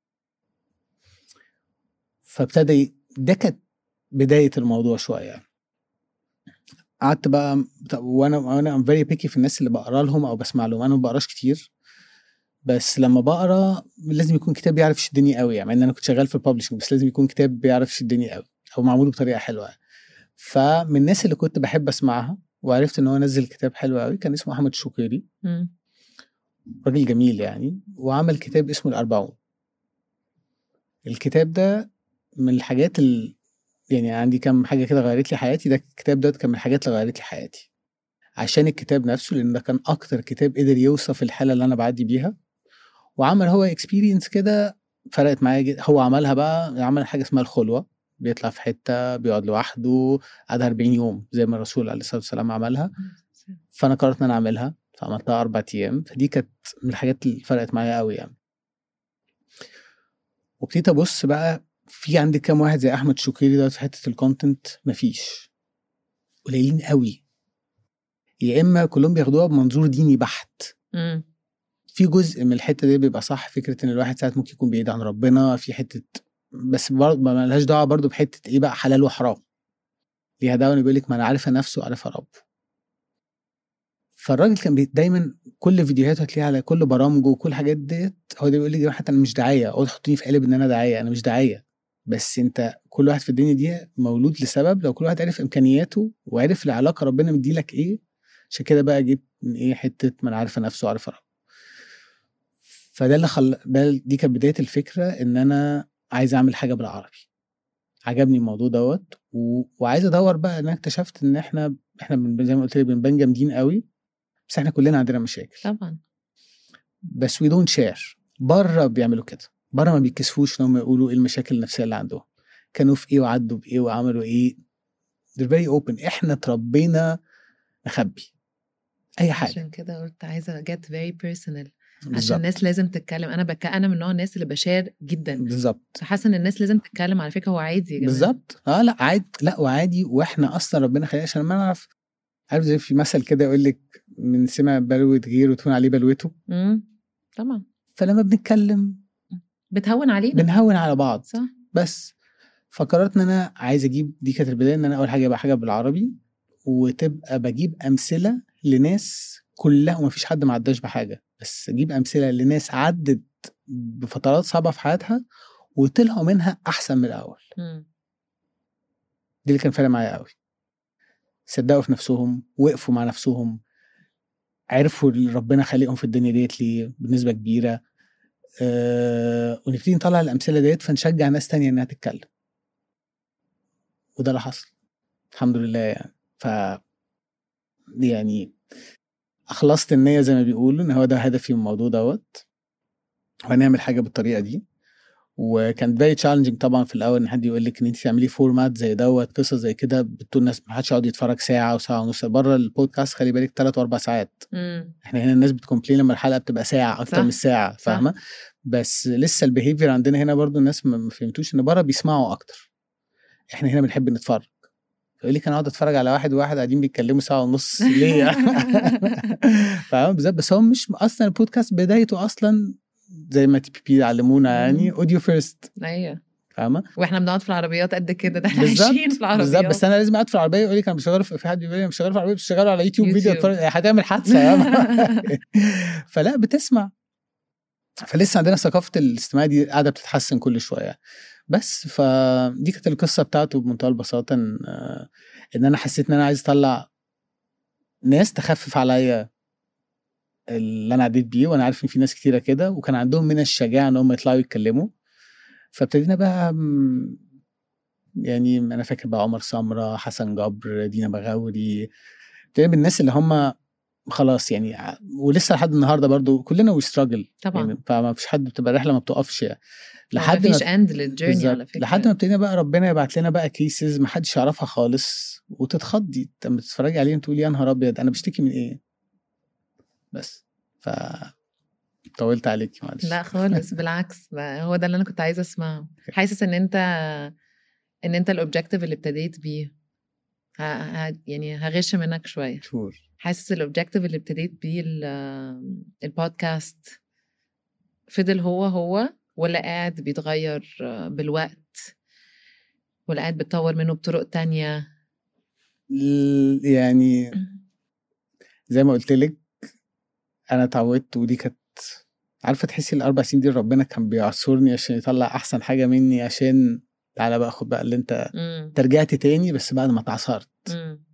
فابتدى ده كانت بدايه الموضوع شويه يعني. قعدت بقى طب وانا وانا ام فيري بيكي في الناس اللي بقرا لهم او بسمع لهم انا ما بقراش كتير بس لما بقرا لازم يكون كتاب بيعرف يشدني قوي يعني مع ان انا كنت شغال في الببلشنج بس لازم يكون كتاب بيعرف يشدني قوي او معمول بطريقه حلوه فمن الناس اللي كنت بحب اسمعها وعرفت ان هو نزل كتاب حلو قوي كان اسمه احمد شقيري مم. راجل جميل يعني وعمل كتاب اسمه الأربعون الكتاب ده من الحاجات ال... يعني عندي كام حاجة كده غيرت لي حياتي ده الكتاب ده كان من الحاجات اللي غيرت لي حياتي عشان الكتاب نفسه لأن ده كان أكتر كتاب قدر يوصف الحالة اللي أنا بعدي بيها وعمل هو اكسبيرينس كده فرقت معايا جدا هو عملها بقى عمل حاجة اسمها الخلوة بيطلع في حتة بيقعد لوحده قعدها 40 يوم زي ما الرسول عليه الصلاة والسلام عملها فانا قررت ان انا اعملها فعملتها اربع ايام فدي كانت من الحاجات اللي فرقت معايا قوي يعني وابتديت ابص بقى في عندي كام واحد زي احمد شوكيري ده في حته الكونتنت مفيش قليلين قوي يا اما كلهم بياخدوها بمنظور ديني بحت مم. في جزء من الحته دي بيبقى صح فكره ان الواحد ساعات ممكن يكون بعيد عن ربنا في حته بس برضه ما لهاش دعوه برضه بحته ايه بقى حلال وحرام ليها دعوه إنه بيقول لك ما انا عارفه نفسه وعارفه ربه فالراجل كان بي- دايما كل فيديوهاته هتلاقيها على كل برامجه وكل الحاجات ديت هو ده بيقول لي حتى انا مش داعيه اقعد تحطني في قالب ان انا داعيه انا مش داعيه بس انت كل واحد في الدنيا دي مولود لسبب لو كل واحد عرف امكانياته وعرف العلاقه ربنا مديلك ايه عشان كده بقى جيت من ايه حته ما انا عارفه نفسه وعارفه ربه فده اللي خل... ده دي كانت بدايه الفكره ان انا عايز اعمل حاجه بالعربي عجبني الموضوع دوت و... وعايز ادور بقى ان انا اكتشفت ان احنا احنا بن- زي ما قلت لك بنبان جامدين قوي بس احنا كلنا عندنا مشاكل طبعا بس وي دونت شير بره بيعملوا كده بره ما بيتكسفوش ان هم يقولوا ايه المشاكل النفسيه اللي عندهم كانوا في ايه وعدوا بايه وعملوا ايه they're very open احنا اتربينا نخبي اي حاجه عشان كده قلت عايزه get very personal عشان بالظبط الناس لازم تتكلم انا بك انا من نوع الناس اللي بشار جدا بالظبط فحاسه ان الناس لازم تتكلم على فكره هو عادي يا جماعه بالظبط اه لا عادي لا وعادي واحنا اصلا ربنا خلينا عشان ما نعرف عارف زي في مثل كده يقول لك من سمع بلوة غيره تهون عليه بلوته امم طبعا فلما بنتكلم بتهون علينا بنهون على بعض صح بس فقررت ان انا عايز اجيب دي كانت البدايه ان انا اول حاجه ابقى حاجه بالعربي وتبقى بجيب امثله لناس كلها ومفيش حد ما عداش بحاجه بس اجيب امثله لناس عدت بفترات صعبه في حياتها وطلعوا منها احسن من الاول مم. دي اللي كان فارق معايا قوي صدقوا في نفسهم وقفوا مع نفسهم عرفوا اللي ربنا خالقهم في الدنيا ديت ليه بنسبه كبيره أه ونبتدي نطلع الامثله ديت فنشجع ناس تانية انها تتكلم وده اللي حصل الحمد لله يعني ف يعني اخلصت النيه زي ما بيقولوا ان هو ده هدفي من الموضوع دوت وهنعمل حاجه بالطريقه دي وكان فيري تشالنجينج طبعا في الاول ان حد يقول لك ان انت تعملي فورمات زي دوت قصص زي كده بتقول الناس ما حدش يقعد يتفرج ساعه وساعه ونص بره البودكاست خلي بالك ثلاث واربع ساعات مم. احنا هنا الناس بتكومبلين لما الحلقه بتبقى ساعه اكتر صح. من ساعه فاهمه بس لسه البيهيفير عندنا هنا برضو الناس ما ما فهمتوش ان بره بيسمعوا اكتر احنا هنا بنحب نتفرج يقول لك انا اقعد اتفرج على واحد وواحد قاعدين بيتكلموا ساعه ونص ليه فاهم بالذات بس هو مش اصلا البودكاست بدايته اصلا زي ما تي بي بي علمونا يعني مم. اوديو فيرست ايوه فاهمه واحنا بنقعد في العربيات قد كده ده احنا بالظبط، عايشين في العربيات بالظبط بس انا لازم اقعد في العربيه يقول لك انا بشغله في في حد بيقول لي انا بشغله في العربيه بشغله على يوتيوب فيديو يوتيوب. اتفرج هتعمل حادثه يا فلا بتسمع فلسه عندنا ثقافه الاستماع دي قاعده بتتحسن كل شويه بس فدي كانت القصه بتاعته بمنتهى البساطه ان آه، ان انا حسيت ان انا عايز اطلع ناس تخفف عليا اللي انا عديت بيه وانا عارف ان في ناس كتيره كده وكان عندهم من الشجاعه ان هم يطلعوا يتكلموا فابتدينا بقى م- يعني انا فاكر بقى عمر سمره حسن جبر دينا بغاوري ابتدينا بالناس اللي هم خلاص يعني ع- ولسه لحد النهارده برضو كلنا وي ستراجل طبعا يعني فما فيش حد بتبقى رحله ما بتقفش يعني لحد لحد مفيش ما اند للجيرني بالظبط. على فكره لحد ما ابتدينا بقى ربنا يبعت لنا بقى كيسز ما حدش يعرفها خالص وتتخضي لما تتفرجي عليهم تقولي يا نهار ابيض انا بشتكي من ايه بس ف طولت عليكي معلش لا خالص بالعكس ده هو ده اللي انا كنت عايزه اسمعه حاسس ان انت ان انت الاوبجيكتيف اللي ابتديت بيه ه... ه... يعني هغش منك شويه شور حاسس الاوبجيكتيف اللي ابتديت بيه ال- البودكاست فضل هو هو ولا قاعد بيتغير بالوقت ولا قاعد بتطور منه بطرق تانية ل- يعني زي ما قلت لك انا اتعودت ودي كانت عارفه تحسي الاربع سنين دي ربنا كان بيعصرني عشان يطلع احسن حاجه مني عشان تعالى بقى خد بقى اللي انت مم. انت رجعت تاني بس بعد ما اتعصرت مم.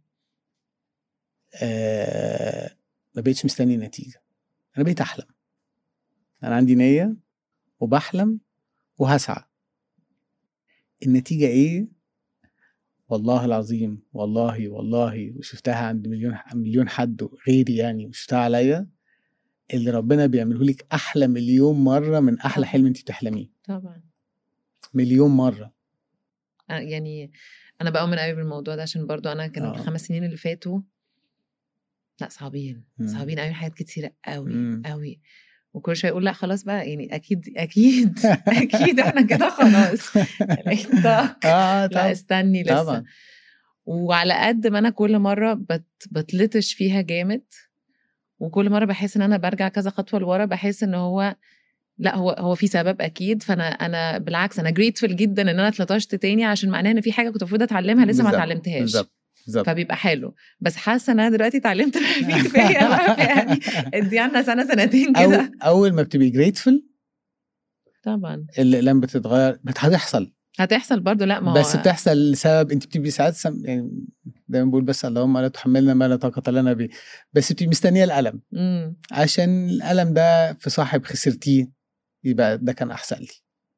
آه ما بقتش مستني نتيجه انا بقيت احلم انا عندي نيه وبحلم وهسعى النتيجه ايه والله العظيم والله والله وشفتها عند مليون مليون حد غيري يعني وشفتها عليا اللي ربنا بيعمله لك احلى مليون مره من احلى حلم انت بتحلميه طبعا مليون مره أنا- يعني انا بؤمن قوي بالموضوع ده عشان برضو انا كانوا آه. الخمس سنين اللي فاتوا لا صعبين مم. صعبين قوي حاجات كتيره قوي مم. قوي وكل شويه يقول لا خلاص بقى يعني اكيد اكيد اكيد احنا كده خلاص انت اه لا طبعا استني لسه طبعا وعلى قد ما انا كل مره بت بتلطش فيها جامد وكل مره بحس ان انا برجع كذا خطوه لورا بحس ان هو لا هو هو في سبب اكيد فانا انا بالعكس انا جريتفul جدا ان انا اتلطشت تاني عشان معناه ان في حاجه كنت المفروض اتعلمها لسه ما بالظبط، اتعلمتهاش بالظبط بالظبط فبيبقى حلو بس حاسه ان انا دلوقتي اتعلمت في كفايه بقى يعني ادي عنا سنه سنتين أو كده اول ما بتبقي جريتفul طبعا الاقلام بتتغير بت- هتحصل هتحصل برضو لا ما هو بس بتحصل لسبب انت بتبقي ساعات سم... يعني دايما بقول بس اللهم لا تحملنا ما لا طاقه لنا به بس بتبقي مستنيه الالم مم. عشان الالم ده في صاحب خسرتيه يبقى ده كان احسن لي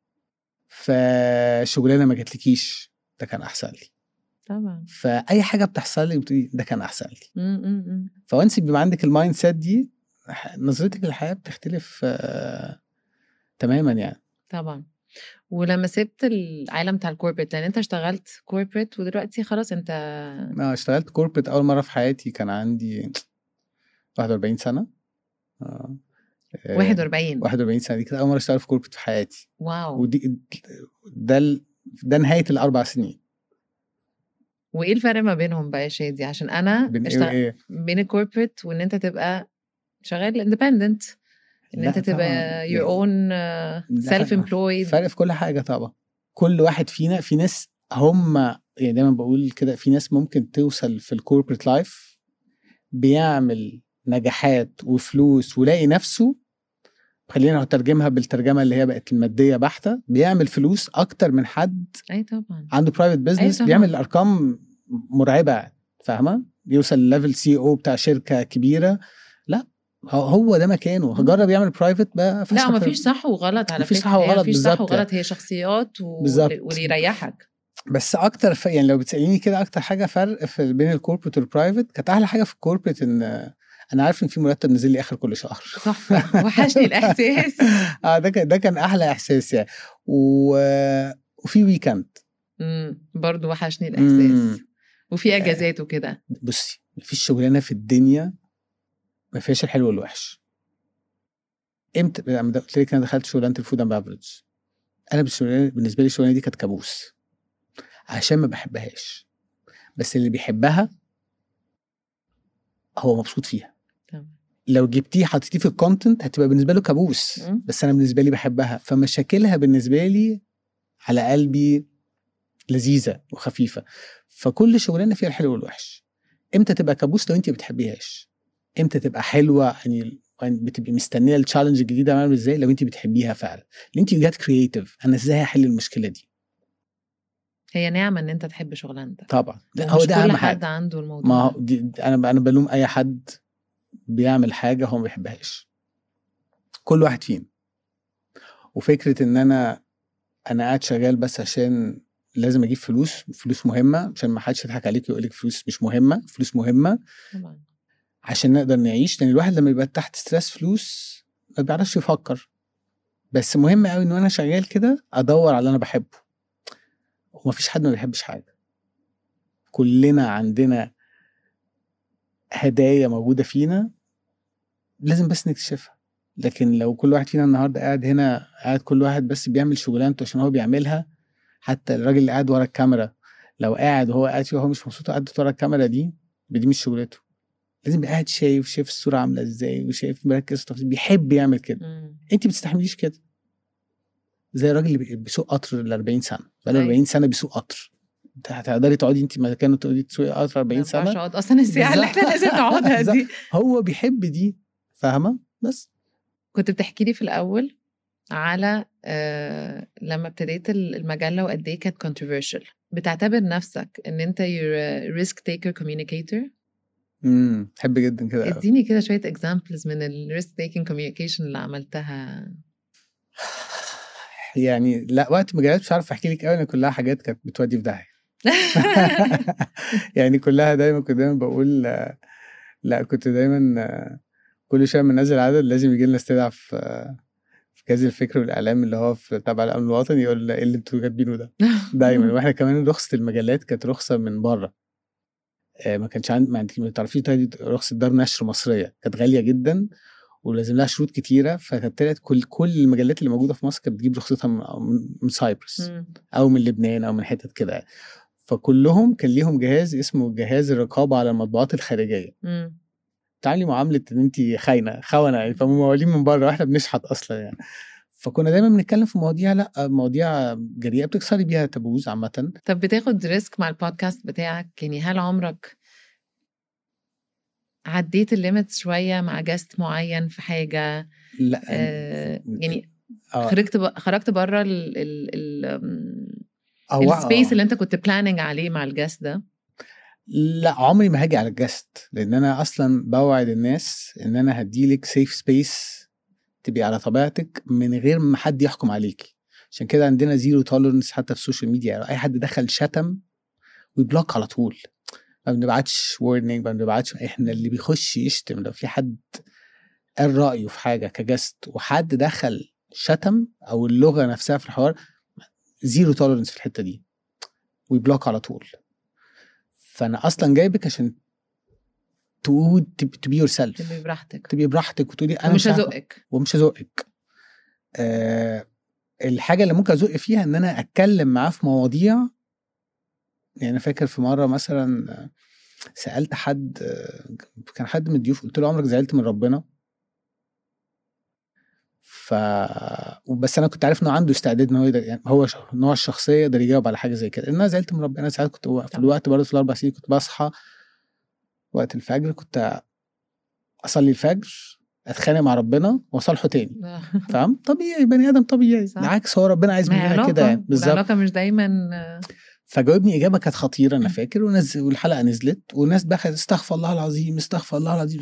فشغلانه ما جاتلكيش ده كان احسن لي طبعا فاي حاجه بتحصل لك بتقولي ده كان احسن لي مم، مم، مم. فوانس بيبقى عندك المايند سيت دي ح- نظرتك للحياه بتختلف آه... تماما يعني طبعا ولما سبت العالم بتاع الكوربريت لان انت اشتغلت كوربريت ودلوقتي خلاص انت انا اشتغلت كوربريت اول مره في حياتي كان عندي 41 سنه آه. آه، 41 41 سنه دي كانت اول مره اشتغل في كوربريت في حياتي واو ودي ده ال- ده نهايه الاربع سنين وايه الفرق ما بينهم بقى يا شادي عشان انا بين ايه اشتغل... وايه بين الكوربريت وان انت تبقى شغال اندبندنت ان لا انت تبقى طبعاً. your own uh, لا، self employed فرق في كل حاجه طبعا كل واحد فينا في ناس هم يعني دايما بقول كده في ناس ممكن توصل في الكوربريت لايف بيعمل نجاحات وفلوس ولاقي نفسه خلينا نترجمها بالترجمه اللي هي بقت الماديه بحته بيعمل فلوس اكتر من حد اي طبعا عنده برايفت بزنس طبعاً. بيعمل ارقام مرعبه فاهمه يوصل لليفل سي او بتاع شركه كبيره لا هو- هو ده مكانه هجرب يعمل برايفت بقى لا فشخ ما في- فيش صح وغلط على مفيش فكره صح وغلط هي مفيش صح بالظبط وغلط هي شخصيات و... بالظبط. واللي يريحك بس اكتر ف... يعني لو بتساليني كده اكتر حاجه فرق في بين الكوربريت والبرايفت كانت احلى حاجه في الكوربريت ان انا عارف ان في مرتب نزل لي اخر كل شهر تحفه وحشني الاحساس اه ده كان ده كان احلى احساس يعني و... وفي ويكند امم برضه وحشني مم. الاحساس وفي اجازات وكده بصي مفيش شغلانه في الدنيا ما فيهاش الحلو والوحش امتى لما قلت لك انا دخلت شغلانه الفود اند بافرج انا بالشغلانه بالنسبه لي الشغلانه دي كانت كابوس عشان ما بحبهاش بس اللي بيحبها هو مبسوط فيها تمام. لو جبتيه حطيتيه في الكونتنت هتبقى بالنسبه له كابوس مم. بس انا بالنسبه لي بحبها فمشاكلها بالنسبه لي على قلبي لذيذه وخفيفه فكل شغلانه فيها الحلو والوحش امتى تبقى كابوس لو انت ما بتحبيهاش امتى تبقى حلوه يعني يعني بتبقي مستنيه التشالنج الجديده عامل ازاي لو انت بتحبيها فعلا لان انت جات كرييتيف انا ازاي هحل المشكله دي هي نعمه ان انت تحب شغلانتك طبعا لا ومش هو ده كل اهم حد حاجه عنده الموضوع ما ده. هو دي انا انا بلوم اي حد بيعمل حاجه هو ما بيحبهاش كل واحد فينا وفكره ان انا انا قاعد شغال بس عشان لازم اجيب فلوس فلوس مهمه عشان ما حدش يضحك عليك ويقول لك فلوس مش مهمه فلوس مهمه طبعا عشان نقدر نعيش لان الواحد لما يبقى تحت ستريس فلوس ما بيعرفش يفكر بس مهم قوي ان انا شغال كده ادور على اللي انا بحبه ومفيش حد ما بيحبش حاجه كلنا عندنا هدايا موجوده فينا لازم بس نكتشفها لكن لو كل واحد فينا النهارده قاعد هنا قاعد كل واحد بس بيعمل شغلانته عشان هو بيعملها حتى الراجل اللي قاعد ورا الكاميرا لو قاعد وهو قاعد فيها وهو مش مبسوط قاعد ورا الكاميرا دي دي مش شغلته لازم يبقى قاعد شايف شايف الصوره عامله ازاي وشايف مركز في التفاصيل بيحب يعمل كده مم. انت بتستحمليش كده زي الراجل اللي بي- بيسوق قطر ال 40 سنه بقاله أيوة. 40 سنه بيسوق قطر انت هتقدري تقعدي انت مكانه تقعدي تسوقي قطر 40 ما ينفعش سنه اقعد اصلا الساعه اللي احنا بالظبط. لازم نقعدها دي هو بيحب دي فاهمه بس كنت بتحكي لي في الاول على آه لما ابتديت ال- المجله وقد ايه كانت controversial بتعتبر نفسك ان انت you're a risk taker communicator امم بحب جدا كده قوي. اديني كده شويه examples من ال risk taking communication اللي عملتها يعني لا وقت ما جات مش عارف احكي لك قوي لان كلها حاجات كانت بتودي في داهيه يعني كلها دايما كنت دايما بقول آه، لا كنت دايما آه، كل شويه ما ننزل عدد لازم يجي لنا استدعاء في آه، في جهاز الفكر والاعلام اللي هو في تبع الامن الوطني يقول ايه اللي انتوا كاتبينه ده دايما واحنا كمان رخصه المجلات كانت رخصه من بره آه، ما كانش عند ما انت ما تعرفيش تاخدي رخصه دار نشر مصريه كانت غاليه جدا ولازم لها شروط كتيره فكانت طلعت كل كل المجلات اللي موجوده في مصر كانت بتجيب رخصتها من من- من سايبرس مم. او من لبنان او من حتت كده فكلهم كان ليهم جهاز اسمه جهاز الرقابه على المطبوعات الخارجيه مم. تعالي معامله ان انت خاينه خونه يعني فموالين من بره واحنا بنشحت اصلا يعني فكنا دايما بنتكلم في مواضيع لا مواضيع جريئه بتكسري بيها تابوز عامه طب بتاخد ريسك مع البودكاست بتاعك يعني هل عمرك عديت الليميت شويه مع جاست معين في حاجه لا آه يعني آه، خرجت ب... خرجت بره ال ال ال هو- السبيس آه. اللي انت كنت بلاننج عليه مع الجاست ده لا عمري ما هاجي على الجست لان انا اصلا بوعد الناس ان انا هديلك سيف سبيس تبقي على طبيعتك من غير ما حد يحكم عليكي عشان كده عندنا زيرو تولرنس حتى في السوشيال ميديا لو اي حد دخل شتم ويبلوك على طول ما بنبعتش وورنينج ما بنبعتش احنا اللي بيخش يشتم لو في حد قال رايه في حاجه كجست وحد دخل شتم او اللغه نفسها في الحوار زيرو تولرنس في الحته دي ويبلوك على طول فانا اصلا جايبك عشان تقول to be yourself تبقي براحتك تبقي براحتك وتقولي انا ومش عارفة- هزقك ومش هزقك آه الحاجه اللي ممكن ازق فيها ان انا اتكلم معاه في مواضيع يعني انا فاكر في مره مثلا آه، سالت حد آه، كان حد من الضيوف قلت له عمرك زعلت من ربنا ف بس انا كنت عارف انه عنده استعداد ان هو يقدر يعني هو ش- نوع الشخصيه يقدر يجاوب على حاجه زي كده لان انا زعلت من ربنا انا ساعات كنت في طبعا. الوقت برضه في الاربع سنين كنت بصحى وقت الفجر كنت اصلي الفجر اتخانق مع ربنا واصالحه تاني فاهم طبيعي بني ادم طبيعي صح. بالعكس هو ربنا عايز ما هي مننا كده يعني علاقة بالظبط والعلاقة مش دايما آه، فجاوبني اجابه كانت خطيره انا فاكر ونز... والحلقه نزلت والناس بقى خدت استغفر الله العظيم استغفر الله العظيم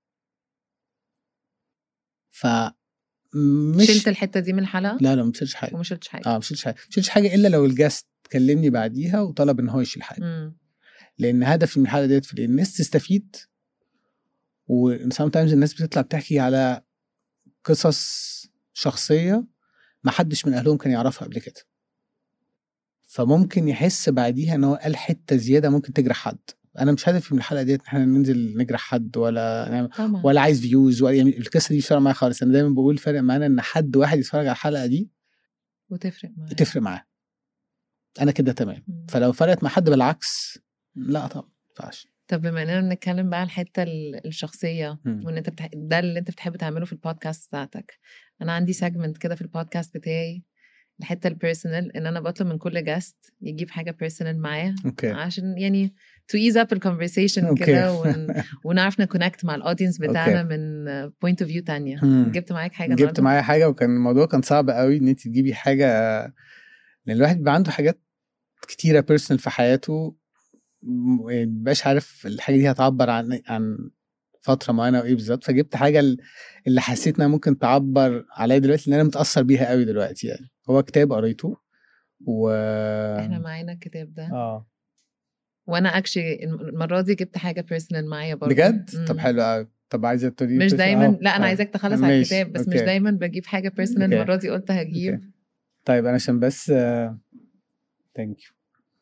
ف مش شلت الحتة دي من الحلقة لا لا ما شلتش حاجه وما شلتش حاجة اه ما شلتش حاجه ما شلتش حاجه الا لو الجاست كلمني بعديها وطلب ان هو يشيل حاجه مم. لان هدفي من الحلقه ديت في إيه؟ الناس تستفيد و sometimes الناس بتطلع بتحكي على قصص شخصيه ما حدش من اهلهم كان يعرفها قبل كده فممكن يحس بعديها ان هو قال حته زياده ممكن تجرح حد انا مش هدفي من الحلقه ديت ان احنا ننزل نجرح حد ولا نعمل طبعا ولا عايز فيوز ولا يعني القصه دي مش فارقه معايا خالص انا دايما بقول فارق معانا ان حد واحد يتفرج على الحلقه دي وتفرق معاك تفرق معاه انا كده تمام مم. فلو فرقت مع حد بالعكس لا طبعا ما ينفعش طب بما اننا بنتكلم بقى على الحته ال- الشخصيه مم. وان انت بتح... ده اللي انت بتحب تعمله في البودكاست بتاعتك انا عندي سيجمنت كده في البودكاست بتاعي الحته البيرسونال ان انا بطلب من كل جاست يجيب حاجه بيرسونال معاه اوكي عشان يعني تو ايز اب الكونفرسيشن أوكي. كده ون... ونعرف نكونكت مع الاودينس بتاعنا أوكي. من بوينت اوف فيو تانية مم. جبت معاك حاجه جبت النهاردة؟ معايا حاجه وكان الموضوع كان صعب قوي ان انت تجيبي حاجه لان الواحد بيبقى عنده حاجات كتيره بيرسونال في حياته م- يعني مبقاش عارف الحاجه دي هتعبر عن عن فتره معينه وايه بالظبط فجبت حاجه ال- اللي حسيت انها ممكن تعبر عليا دلوقتي لان انا متاثر بيها قوي دلوقتي يعني هو كتاب قريته و احنا معانا الكتاب ده اه وانا اكشلي المره دي جبت حاجه بيرسونال معايا برضه بجد مم. طب حلو قوي طب عايزه تقولي مش personal؟ دايما آه، لا انا آه. عايزاك تخلص على ماشي، الكتاب بس مش أوكي. دايما بجيب حاجه بيرسونال أوكي. المره دي قلت هجيب أوكي. طيب انا عشان بس ثانك يو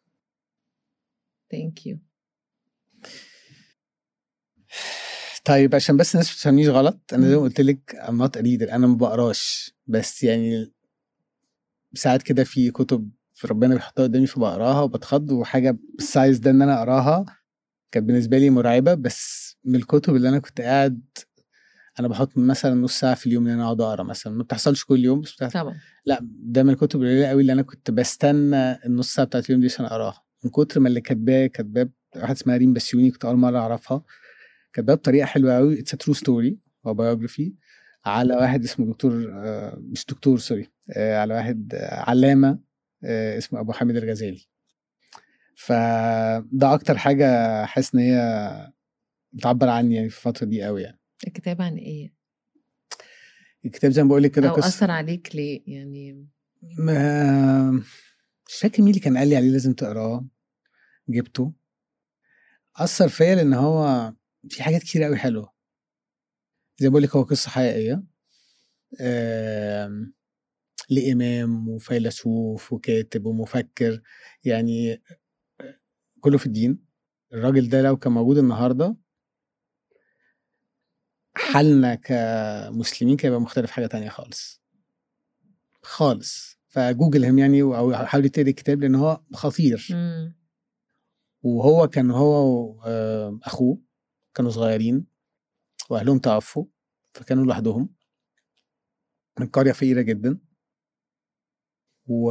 ثانك يو طيب عشان بس الناس ما تفهمنيش غلط انا زي ما مم. قلت لك I'm not a reader انا ما بقراش بس يعني ساعات كده في كتب ربنا بيحطها قدامي فبقراها وبتخض وحاجه بالسايز ده ان انا اقراها كانت بالنسبه لي مرعبه بس من الكتب اللي انا كنت قاعد انا بحط مثلا نص ساعه في اليوم ان انا اقعد اقرا مثلا ما بتحصلش كل يوم بس بتحصل طبعا لا ده من الكتب القليله قوي اللي انا كنت بستنى النص ساعه بتاعت اليوم دي عشان اقراها من كتر ما اللي كاتباه كاتباه واحد اسمها ريم بسيوني كنت اول مره اعرفها كاتباه بطريقه حلوه قوي اتس ترو ستوري او بايوجرافي على واحد اسمه دكتور آه، مش دكتور سوري آه، على واحد آه، علامه آه، اسمه ابو حامد الغزالي فده اكتر حاجه حاسس ان هي بتعبر عني يعني في الفتره دي قوي يعني الكتاب عن ايه الكتاب زي ما بقول لك كده او قصه اثر عليك ليه يعني ما مش فاكر مين اللي كان قال لي عليه لازم تقراه جبته أثر فيا لأن هو في حاجات كتير قوي حلوة زي ما بقول لك هو قصة حقيقية آم، لإمام وفيلسوف وكاتب ومفكر يعني كله في الدين الراجل ده لو كان موجود النهاردة حالنا كمسلمين كان يبقى مختلف حاجة تانية خالص خالص فجوجل هم يعني او حاولي تقري الكتاب لان هو خطير مم. وهو كان هو واخوه كانوا صغيرين واهلهم توفوا فكانوا لوحدهم من قريه فقيره جدا و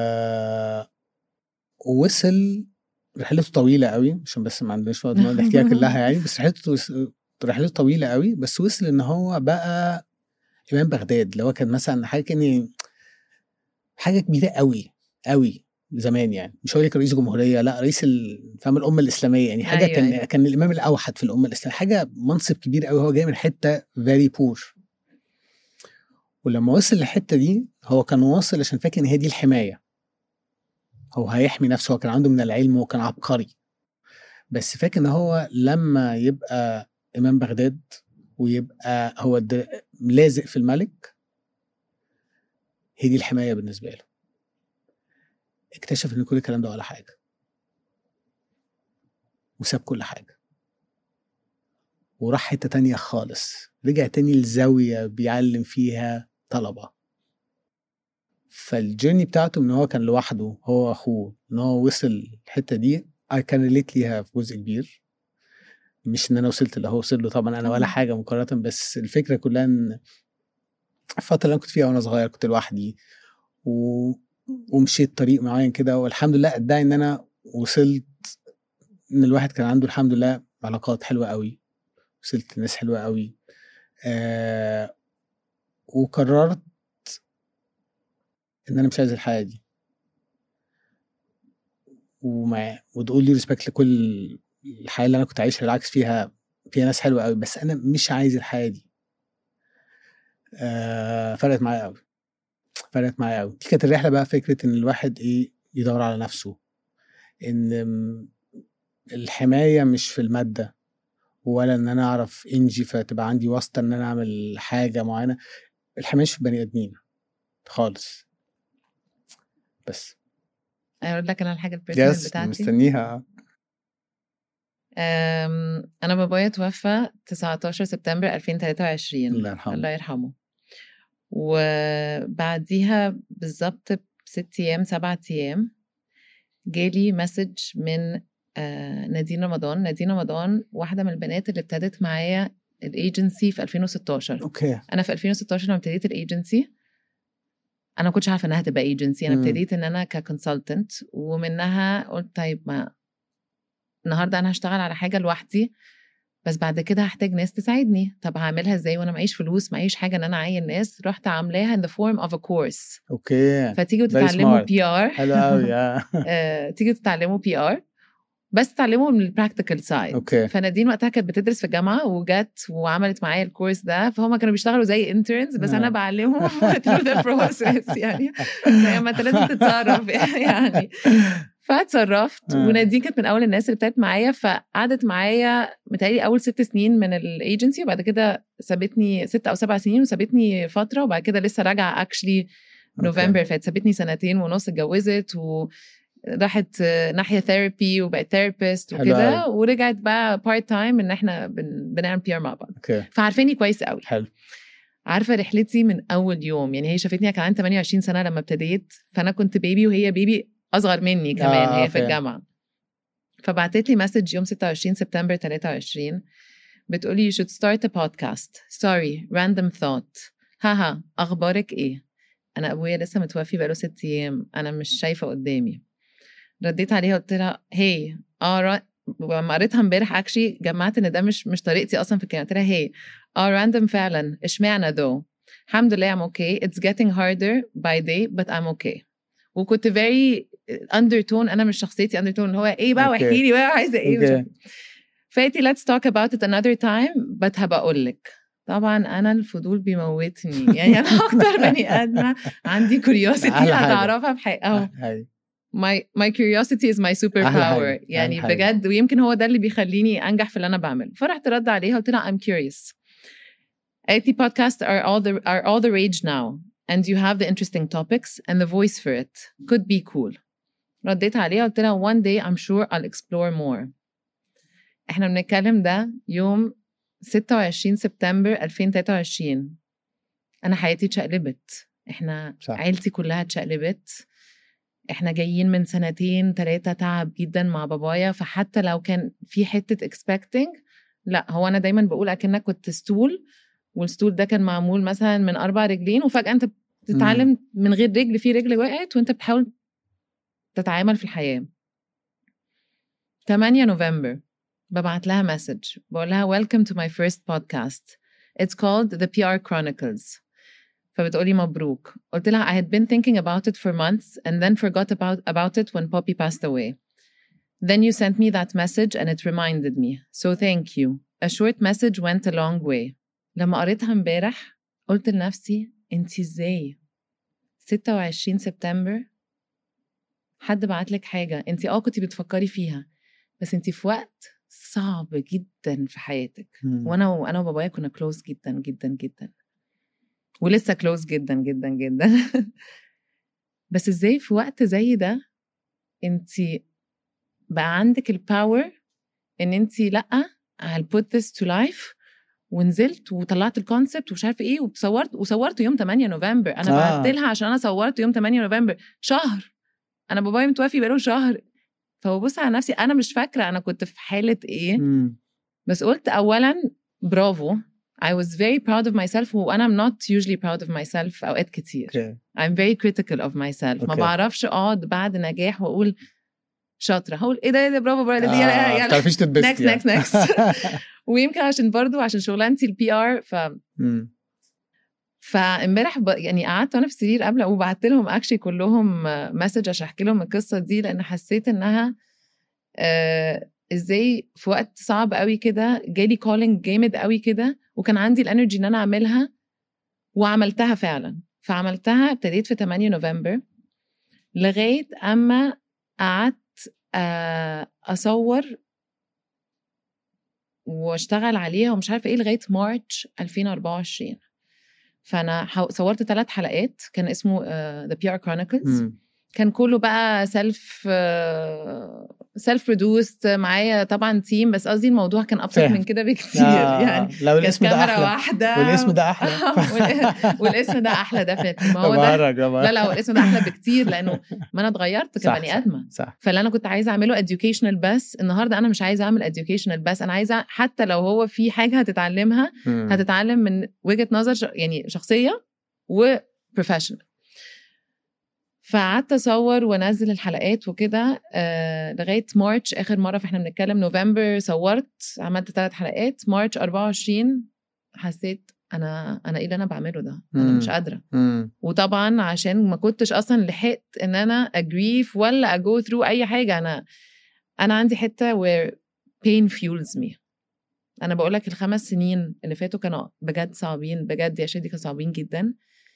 ووصل رحلته طويله قوي عشان بس ما عندناش وقت نقعد نحكيها كلها يعني بس رحلته رحلته طويله قوي بس وصل ان هو بقى امام بغداد اللي هو كان مثلا حاجه كان حاجه كبيره قوي قوي زمان يعني مش هقول لك رئيس جمهوريه لا رئيس ال- فاهم الامه الاسلاميه يعني حاجه أيوة، كان أيوة. كان الامام الاوحد في الامه الاسلاميه حاجه منصب كبير قوي هو جاي من حته فيري بور ولما وصل للحته دي هو كان واصل عشان فاكر ان هي دي الحمايه هو هيحمي نفسه هو كان عنده من العلم وكان عبقري بس فاكر ان هو لما يبقى امام بغداد ويبقى هو الد- لازق في الملك هي دي الحمايه بالنسبه له اكتشف ان كل الكلام ده ولا حاجه وساب كل حاجه وراح حته تانية خالص رجع تاني الزاويه بيعلم فيها طلبه فالجيرني بتاعته ان هو كان لوحده هو واخوه ان هو وصل الحته دي اي كان ريليت ليها في جزء كبير مش ان انا وصلت اللي هو وصل له طبعا انا ولا مم. حاجه مقارنه بس الفكره كلها ان الفتره اللي انا كنت فيها وانا صغير كنت لوحدي و... ومشيت طريق معين كده والحمد لله ادعي ان انا وصلت ان الواحد كان عنده الحمد لله علاقات حلوه قوي وصلت لناس حلوه قوي آه وقررت ان انا مش عايز الحياه دي ومع وتقول لي ريسبكت لكل الحياه اللي انا كنت عايشها بالعكس فيها فيها ناس حلوه قوي بس انا مش عايز الحياه دي آه فرقت معايا قوي فرقت معايا قوي دي كانت الرحله بقى فكره ان الواحد ايه يدور على نفسه ان م- الحمايه مش في الماده ولا ان انا اعرف انجي فتبقى عندي واسطه ان انا اعمل حاجه معينه الحمايه مش في بني ادمين خالص بس اقول لك انا الحاجه البيرسونال يس بتاعتي مستنيها أم، انا بابايا توفى 19 سبتمبر 2023 الله يرحمه. الله يرحمه وبعديها بالظبط بست ايام سبعة ايام جالي مسج من آه، نادين رمضان نادين رمضان واحده من البنات اللي ابتدت معايا الايجنسي في 2016 اوكي انا في 2016 لما ابتديت الايجنسي انا ما كنتش عارفه انها تبقى ايجنسي انا مم. ابتديت ان انا ككونسلتنت ومنها قلت طيب ما النهارده انا هشتغل على حاجه لوحدي بس بعد كده هحتاج ناس تساعدني طب هعملها ازاي وانا معيش فلوس معيش حاجه ان انا اعين ناس رحت عاملاها in the form of a course اوكي فتيجوا Very تتعلموا smart. بي ار حلو قوي اه آه، تيجوا تتعلموا بي ار بس تتعلموا من البراكتيكال سايد اوكي فنادين وقتها كانت بتدرس في الجامعه وجت وعملت معايا الكورس ده فهم كانوا بيشتغلوا زي انترنز بس انا آه. بعلمهم through the process يعني زي ما انت لازم تتصرف يعني فاتصرفت آه. ونادين كانت من اول الناس اللي ابتدت معايا فقعدت معايا متهيألي اول ست سنين من الايجنسي وبعد كده سابتني ست او سبع سنين وسابتني فتره وبعد كده لسه راجعه اكشلي نوفمبر فات سابتني سنتين ونص اتجوزت وراحت ناحيه ثيرابي وبقت ثيرابيست حلو وكده أوي. ورجعت بقى بارت تايم ان احنا بن... بنعمل بي ار مع بعض اوكي فعارفاني كويس قوي حلو عارفه رحلتي من اول يوم يعني هي شافتني كان عندي 28 سنه لما ابتديت فانا كنت بيبي وهي بيبي اصغر مني كمان آه، هي في فاهم. الجامعه فبعتت لي مسج يوم 26 سبتمبر 23 بتقولي you should start a podcast sorry random thought هاها اخبارك ايه انا ابويا لسه متوفي بقاله ست ايام انا مش شايفه قدامي رديت عليها قلت لها هي اه را- لما قريتها امبارح اكشلي جمعت ان ده مش مش طريقتي اصلا في الكلام قلت لها هي اه راندوم فعلا اشمعنى ذو الحمد لله I'm okay it's getting harder by day but I'm okay وكنت very undertone انا مش شخصيتي undertone اللي هو ايه بقى أوكي. واحكي لي بقى عايزه ايه مش أوكي. عارفة. فاتي let's talk about it another time but هبقى اقول لك طبعا انا الفضول بيموتني يعني انا اكتر بني ادمه عندي curiosity أحلى حاجة. هتعرفها في حقيقه اهو هاي my my curiosity is my أحلى superpower حاجة، يعني أحلى حاجة. بجد ويمكن هو ده اللي بيخليني انجح في اللي انا بعمله فرحت رد عليها قلت لها I'm curious قالت لي podcasts are all the are all the rage now and you have the interesting topics and the voice for it could be cool رديت عليها قلت لها one day I'm sure I'll explore more احنا بنتكلم ده يوم 26 سبتمبر 2023 انا حياتي اتشقلبت احنا صح. عيلتي كلها اتشقلبت احنا جايين من سنتين ثلاثة تعب جدا مع بابايا فحتى لو كان في حتة expecting لا هو انا دايما بقول اكنك كنت ستول والستول ده كان معمول مثلا من اربع رجلين وفجأة انت بتتعلم من غير رجل في رجل وقعت وانت بتحاول تتعامل في الحياة 8 نوفمبر ببعت لها مسج بقول لها welcome to my first podcast it's called the PR Chronicles فبتقولي مبروك قلت لها I had been thinking about it for months and then forgot about, about it when Poppy passed away then you sent me that message and it reminded me so thank you a short message went a long way لما قريتها امبارح قلت لنفسي انتي ازاي 26 سبتمبر حد بعتلك حاجة انتي اه كنتي بتفكري فيها بس انتي في وقت صعب جدا في حياتك مم. وانا وانا وبابايا كنا كلوز جدا جدا جدا ولسه كلوز جدا جدا جدا بس ازاي في وقت زي ده انت بقى عندك الباور ان انت لا I'll put this to life ونزلت وطلعت الكونسبت ومش عارفه ايه وصورت وصورته يوم 8 نوفمبر انا آه. بعت لها عشان انا صورت يوم 8 نوفمبر شهر انا بابايا متوفي بقاله شهر فببص على نفسي انا مش فاكره انا كنت في حاله ايه مم. بس قلت اولا برافو I was very proud of myself وانا I'm not usually proud of myself اوقات كتير اوكي I'm very critical of myself ما أوكي. بعرفش اقعد بعد نجاح واقول شاطره هقول ايه ده ايه ده برافو برافو آه، يلا ما يلا بتعرفيش تتبسطي next يعني. next next ويمكن عشان برضو عشان شغلانتي البي ار ف مم. فامبارح ب... يعني قعدت وانا في السرير قبل وبعت لهم اكشلي كلهم مسج عشان احكي لهم القصه دي لان حسيت انها آه ازاي في وقت صعب قوي كده جالي كولينج جامد قوي كده وكان عندي الانرجي ان انا اعملها وعملتها فعلا فعملتها ابتديت في 8 نوفمبر لغايه اما قعدت آه اصور واشتغل عليها ومش عارفه ايه لغايه مارش 2024 فانا حو- صورت ثلاث حلقات كان اسمه ذا بي ار كرونيكلز مم. كان كله بقى سيلف سيلف برودوست معايا طبعا تيم بس قصدي الموضوع كان ابسط فاهم. من كده بكتير آه، يعني لو كانت الاسم ده كاميرا احلى واحده والاسم ده احلى وال- والاسم ده احلى ديفنتلي ما هو ده بهرج لا لا هو الاسم ده احلى بكتير لانه ما انا اتغيرت صح، كبني صح. ادمه صح فاللي انا كنت عايزه اعمله educational بس النهارده انا مش عايزه اعمل educational بس انا عايزه حتى لو هو في حاجه هتتعلمها مم. هتتعلم من وجهه نظر ش... يعني شخصيه وبروفيشنال فقعدت اصور وانزل الحلقات وكده آه لغايه مارش اخر مره فاحنا بنتكلم نوفمبر صورت عملت ثلاث حلقات مارش 24 حسيت انا انا ايه اللي انا بعمله ده انا مم. مش قادره مم. وطبعا عشان ما كنتش اصلا لحقت ان انا اجريف ولا اجو ثرو اي حاجه انا انا عندي حته where pain fuels me انا بقول لك الخمس سنين اللي فاتوا كانوا بجد صعبين بجد يا شادي كانوا صعبين جدا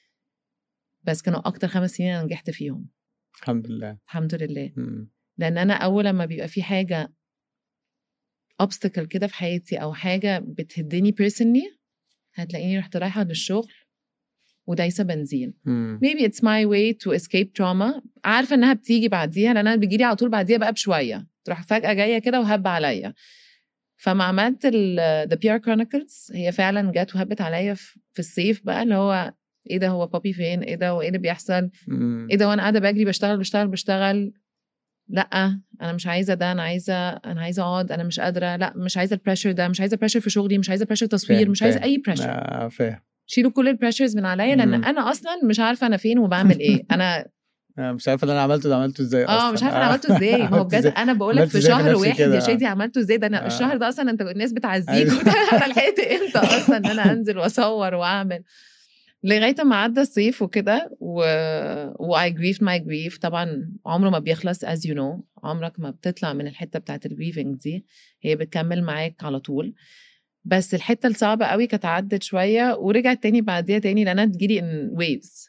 بس كانوا اكتر خمس سنين انا نجحت فيهم الحمد لله الحمد لله مم. لان انا اول لما بيبقى في حاجه obstacle كده في حياتي او حاجه بتهدني personally هتلاقيني رحت رايحه للشغل ودايسه بنزين مم. maybe it's my way to escape trauma عارفه انها بتيجي بعديها لان انا بيجي لي على طول بعديها بقى بشويه تروح فجاه جايه كده وهب عليا فما عملت ال The PR Chronicles هي فعلا جت وهبت عليا في في الصيف بقى اللي هو ايه ده هو بابي فين ايه ده وايه اللي بيحصل مم. ايه ده وانا قاعده بجري بشتغل بشتغل بشتغل لا انا مش عايزه ده انا عايزه انا عايزه اقعد انا مش قادره لا مش عايزه البريشر ده مش عايزه البريشر في شغلي مش عايزه البريشر تصوير فاهم، مش عايزه فاهم. اي بريشر آه، فاهم شيلوا كل البريشرز من عليا لان مم. انا اصلا مش عارفه انا فين وبعمل ايه انا آه، مش عارفه اللي انا عملته ده عملته ازاي اصلا اه مش عارفه انا عملته ازاي ما هو عملته بجد إزاي؟ انا بقول لك عملت في إزاي في شهر نفسي واحد كده؟ يا شادي عملته ازاي ده انا آه. الشهر ده اصلا انت الناس بتعزيك أيوة. انا لحقت امتى اصلا ان انا انزل واصور واعمل لغايه ما عدى الصيف وكده و و I grieved my grief طبعا عمره ما بيخلص as you know عمرك ما بتطلع من الحته بتاعت الجريفنج دي هي بتكمل معاك على طول بس الحته الصعبه قوي كانت عدت شويه ورجعت تاني بعديها تاني لانها تجيلي ان ويفز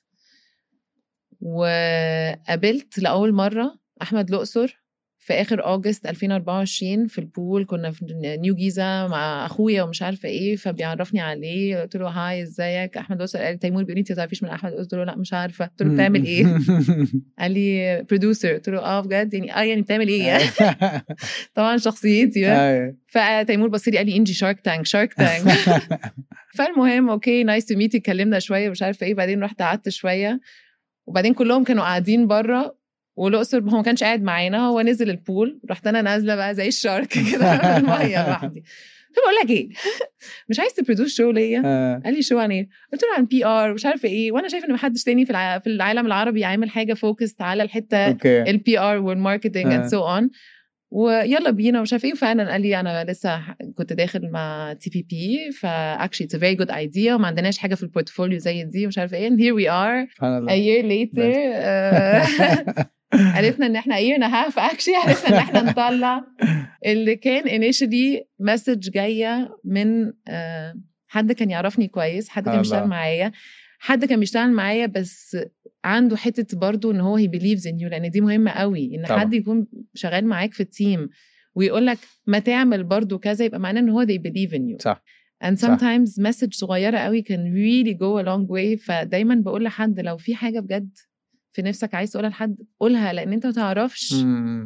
وقابلت لاول مره احمد الاقصر في اخر اوجست 2024 في البول كنا في نيو جيزه مع اخويا ومش عارفه ايه فبيعرفني عليه قلت له هاي ازيك احمد الاقصر قال لي تيمور بيقول لي انت ما تعرفيش من احمد قلت له لا مش عارفه قلت له بتعمل ايه قال لي برودوسر قلت له اه بجد يعني اه يعني بتعمل ايه يعني طبعا شخصيتي بقى. أيوة. فتيمور بص لي قال لي انجي شارك تانك شارك تانك فالمهم اوكي نايس تو ميت اتكلمنا شويه مش عارفه ايه بعدين رحت قعدت شويه وبعدين كلهم كانوا قاعدين بره والاقصر هو ما كانش قاعد معانا هو نزل البول رحت انا نازله بقى زي الشارك كده في الميه لوحدي قلت له بقول لك ايه مش عايز تبرودوس شو ليا آه، قال لي شو عن ايه؟ قلت له عن بي ار ومش عارفه ايه وانا شايفه ان محدش تاني في الع- في العالم العربي عامل حاجه فوكست على الحته اوكي البي ار والماركتنج آه. اند سو اون ويلا بينا ومش عارفه ايه وفعلا قال لي انا لسه ح- كنت داخل مع تي بي بي فاكشلي اتس ا فيري جود ايديا وما عندناش حاجه في البورتفوليو زي دي ومش عارفه ايه and here we are سبحان a الله year later آه، عرفنا ان احنا a year and a half actually عرفنا ان احنا نطلع اللي كان initially مسج جايه من آه، حد كان يعرفني كويس حد كان الله. بيشتغل معايا حد كان بيشتغل معايا بس عنده حته برضو ان هو he believes in you لان دي مهمه قوي ان طبعا. حد يكون شغال معاك في التيم ويقول لك ما تعمل برضو كذا يبقى معناه ان هو they believe in you صح and صح. sometimes message صغيره قوي can really go a long way فدايما بقول لحد لو في حاجه بجد في نفسك عايز تقولها لحد قولها لان انت ما تعرفش مم.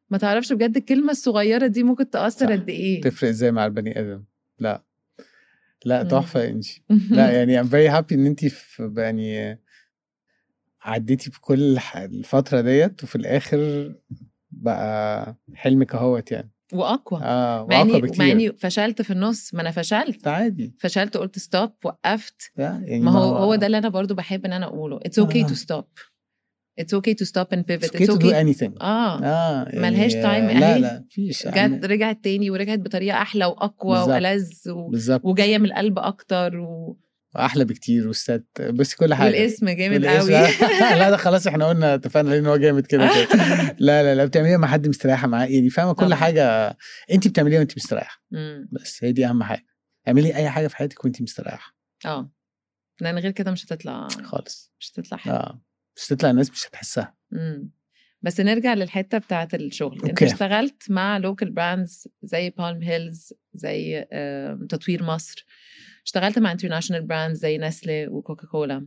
ما تعرفش بجد الكلمه الصغيره دي ممكن تاثر صح. قد ايه تفرق ازاي مع البني ادم لا لا مم. تحفه يا انجي لا يعني I'm very happy ان انت في يعني عديتي بكل الح- الفتره ديت وفي الاخر بقى حلمك اهوت يعني واقوى اه مع واقوى اني مع بكتير اني فشلت في النص ما انا فشلت ده عادي فشلت قلت ستوب وقفت لا يعني ما هو هو ده اللي انا برضو بحب ان انا اقوله it's okay to آه. stop it's okay to stop and pivot it's okay to do anything اه اه يعني ملهاش time لا أهي. لا مفيش جت رجعت تاني ورجعت بطريقه احلى واقوى بالظبط. والذ و... بالظبط وجايه من القلب اكتر و... احلى بكتير والست بس كل حاجه والاسم جامد والاسم- قوي لا ده خلاص احنا قلنا اتفقنا لان هو جامد كده كده لا لا لا بتعمليها مع حد مستريحه معاه يعني فاهمه كل طبعا. حاجه انت بتعمليها وانت مستريحه مم. بس هي دي اهم حاجه اعملي اي حاجه في حياتك وانت مستريحه اه لان غير كده مش هتطلع خالص مش هتطلع حلو اه مش تطلع الناس مش هتحسها مم. بس نرجع للحته بتاعه الشغل انت أوكي. اشتغلت مع لوكال براندز زي بالم هيلز زي آم، تطوير مصر اشتغلت مع انترناشونال براندز زي نسلي وكوكا كولا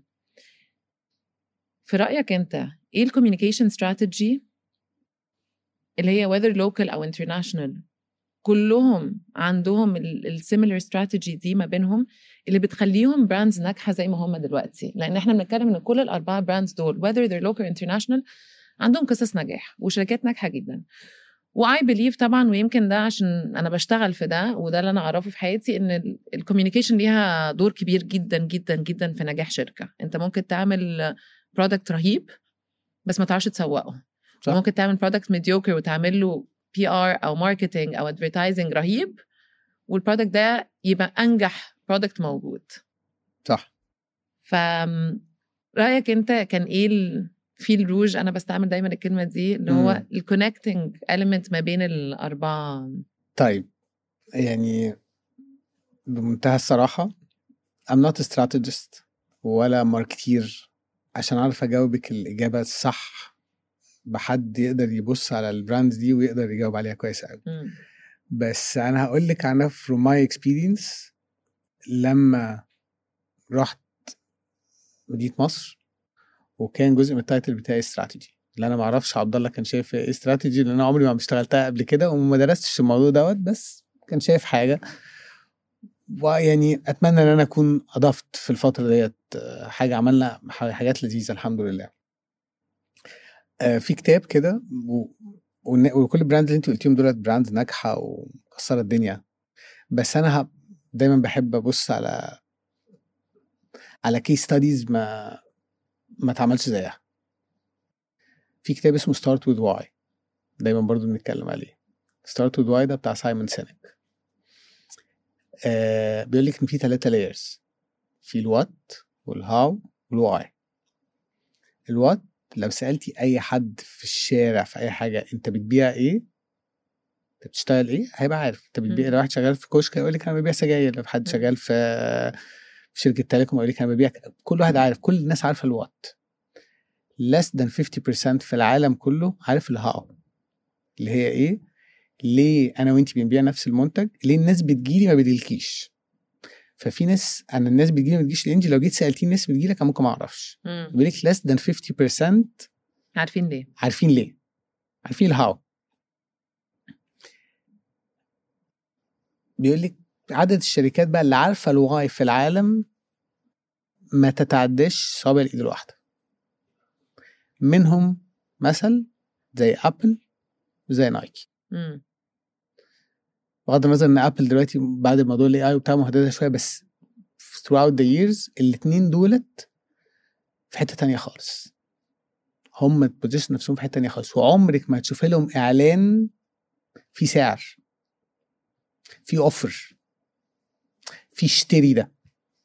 في رايك انت ايه الكوميونيكيشن استراتيجي اللي هي whether local او international كلهم عندهم السيميلر استراتيجي دي ما بينهم اللي بتخليهم براندز ناجحه زي ما هم دلوقتي لان احنا بنتكلم ان كل الاربعه براندز دول whether they're local or international عندهم قصص نجاح وشركات ناجحه جدا واي بليف طبعا ويمكن ده عشان انا بشتغل في ده وده اللي انا اعرفه في حياتي ان الكوميونيكيشن ليها دور كبير جدا جدا جدا في نجاح شركه انت ممكن تعمل برودكت رهيب بس ما تعرفش تسوقه صح. ممكن تعمل برودكت ميديوكر وتعمل له بي ار او ماركتنج او ادفرتايزنج رهيب والبرودكت ده يبقى انجح برودكت موجود صح ف رايك انت كان ايه الفيل روج انا بستعمل دايما الكلمه دي اللي هو مم. الكونكتنج element ما بين الاربعه طيب يعني بمنتهى الصراحه I'm not a strategist ولا ماركتير عشان اعرف اجاوبك الاجابه الصح بحد يقدر يبص على البراندز دي ويقدر يجاوب عليها كويس قوي مم. بس انا هقول لك عنها from my experience لما رحت مدينه مصر وكان جزء من التايتل بتاعي استراتيجي اللي انا ما اعرفش عبد الله كان شايف ايه استراتيجي لان انا عمري ما اشتغلتها قبل كده وما درستش الموضوع دوت بس كان شايف حاجه ويعني اتمنى ان انا اكون اضفت في الفتره ديت آه، حاجه عملنا حاجات لذيذه الحمد لله آه، في كتاب كده و- والن- وكل البراند اللي انت قلتيهم دولت براند ناجحه ومكسره الدنيا بس انا ه- دايما بحب ابص على على كيس ستاديز ما ما اتعملش زيها في كتاب اسمه ستارت وذ واي دايما برضو بنتكلم عليه ستارت وذ واي ده بتاع سايمون سينك آه بيقول لك ان في ثلاثة لايرز في الوات والهاو والواي الوات لو سألتي أي حد في الشارع في أي حاجة أنت بتبيع إيه؟ أنت بتشتغل إيه؟ هيبقى عارف أنت بتبيع مم. لو واحد شغال في كشك هيقول لك أنا ببيع سجاير لو حد مم. شغال في في شركة تيليكوم هيقول لك أنا ببيع ك- كل واحد عارف كل الناس عارفة الوات less than 50% في العالم كله عارف الهاو اللي هي إيه؟ ليه أنا وأنت بنبيع نفس المنتج؟ ليه الناس بتجيلي ما بتجيلكيش؟ ففي ناس انا الناس بتجيلي ما بتجيش لانجي لو جيت سالتيني الناس بتجيلك انا ممكن ما اعرفش مم. بيقول لك less than 50% عارفين ليه عارفين ليه عارفين الهاو بيقول لك عدد الشركات بقى اللي عارفه الواي في العالم ما تتعداش صوابع الايد الواحده منهم مثل زي ابل وزي نايكي مم. بغض النظر ان ابل دلوقتي بعد موضوع الاي اي وبتاع مهدده شويه بس throughout the years الاتنين دولت في حته تانية خالص هم بوزيشن نفسهم في حته تانية خالص وعمرك ما هتشوف لهم اعلان في سعر في اوفر في اشتري ده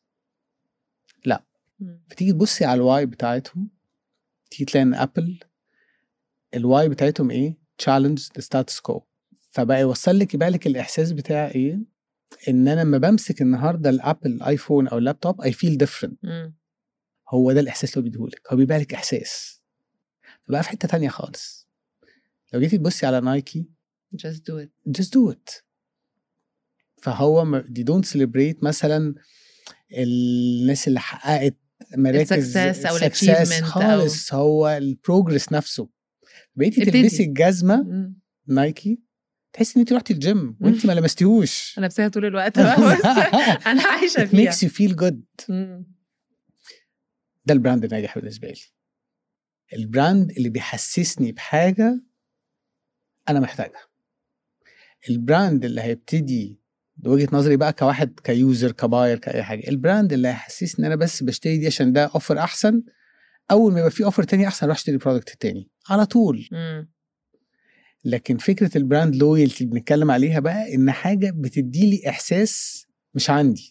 مم. فتيجي تبصي على الواي بتاعتهم تيجي تلاقي ان ابل الواي بتاعتهم ايه تشالنج ذا ستاتس كو فبقى يوصل لك يبقى لك الاحساس بتاع ايه ان انا لما بمسك النهارده الابل ايفون او اللابتوب اي فيل ديفرنت مم. هو ده الاحساس اللي هو بيديهولك هو بيبقى لك احساس فبقى في حته تانية خالص لو جيتي تبصي على نايكي just do it just do it فهو ما- they don't celebrate مثلا الناس اللي حققت مراكز الsuccess أو success الachievement أو- خالص هو البروجرس نفسه بقيتي ابتدي. تلبسي الجزمه مم. نايكي تحس ان انت رحتي الجيم وانت ما لمستيهوش انا بسيها طول الوقت بقى بس انا عايشه فيها ميكس يو فيل جود مم. ده البراند الناجح بالنسبه لي البراند اللي بيحسسني بحاجه انا محتاجها البراند اللي هيبتدي بوجهه نظري بقى كواحد كيوزر كباير كاي حاجه البراند اللي هيحسسني ان انا بس بشتري دي عشان ده اوفر احسن اول ما يبقى في اوفر تاني احسن اروح اشتري البرودكت التاني على طول مم. لكن فكره البراند لويالتي اللي بنتكلم عليها بقى ان حاجه بتدي لي احساس مش عندي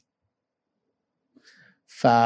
ف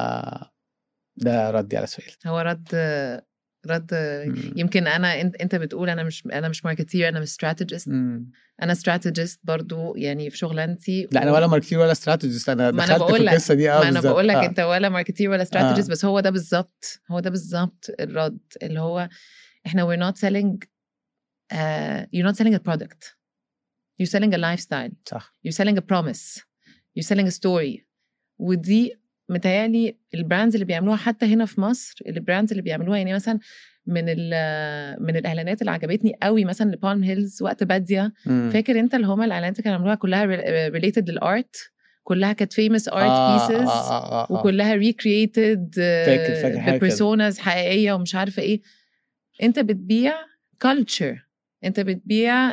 ده ردي على سؤالك هو رد رد مم. يمكن انا انت انت بتقول انا مش انا مش ماركتير انا مش استراتيجيست مم. انا استراتيجيست برضو يعني في شغلانتي لا انا و- ولا ماركتير ولا استراتيجيست انا ما أنا دخلت في بقول لك- القصه دي اه ما انا بالظبط. بقول لك آه. انت ولا ماركتير ولا استراتيجيست آه. بس هو ده بالظبط هو ده بالظبط الرد اللي هو احنا we're not selling uh, you're not selling a product you're selling a lifestyle صح you're selling a promise you're selling a story ودي متهيألي البراندز اللي بيعملوها حتى هنا في مصر البراندز اللي بيعملوها يعني مثلا من ال- من الاعلانات اللي عجبتني قوي مثلا لبالم هيلز وقت باديه مم. فاكر انت اللي هما الاعلانات اللي كانوا عملوها كلها ريليتد للارت كلها كانت فيمس ارت آه، بيسز آه، آه، آه. وكلها ريكريتد فاكر- فاكر حاجة كده. بيرسوناز حقيقيه ومش عارفه ايه انت بتبيع كلتشر انت بتبيع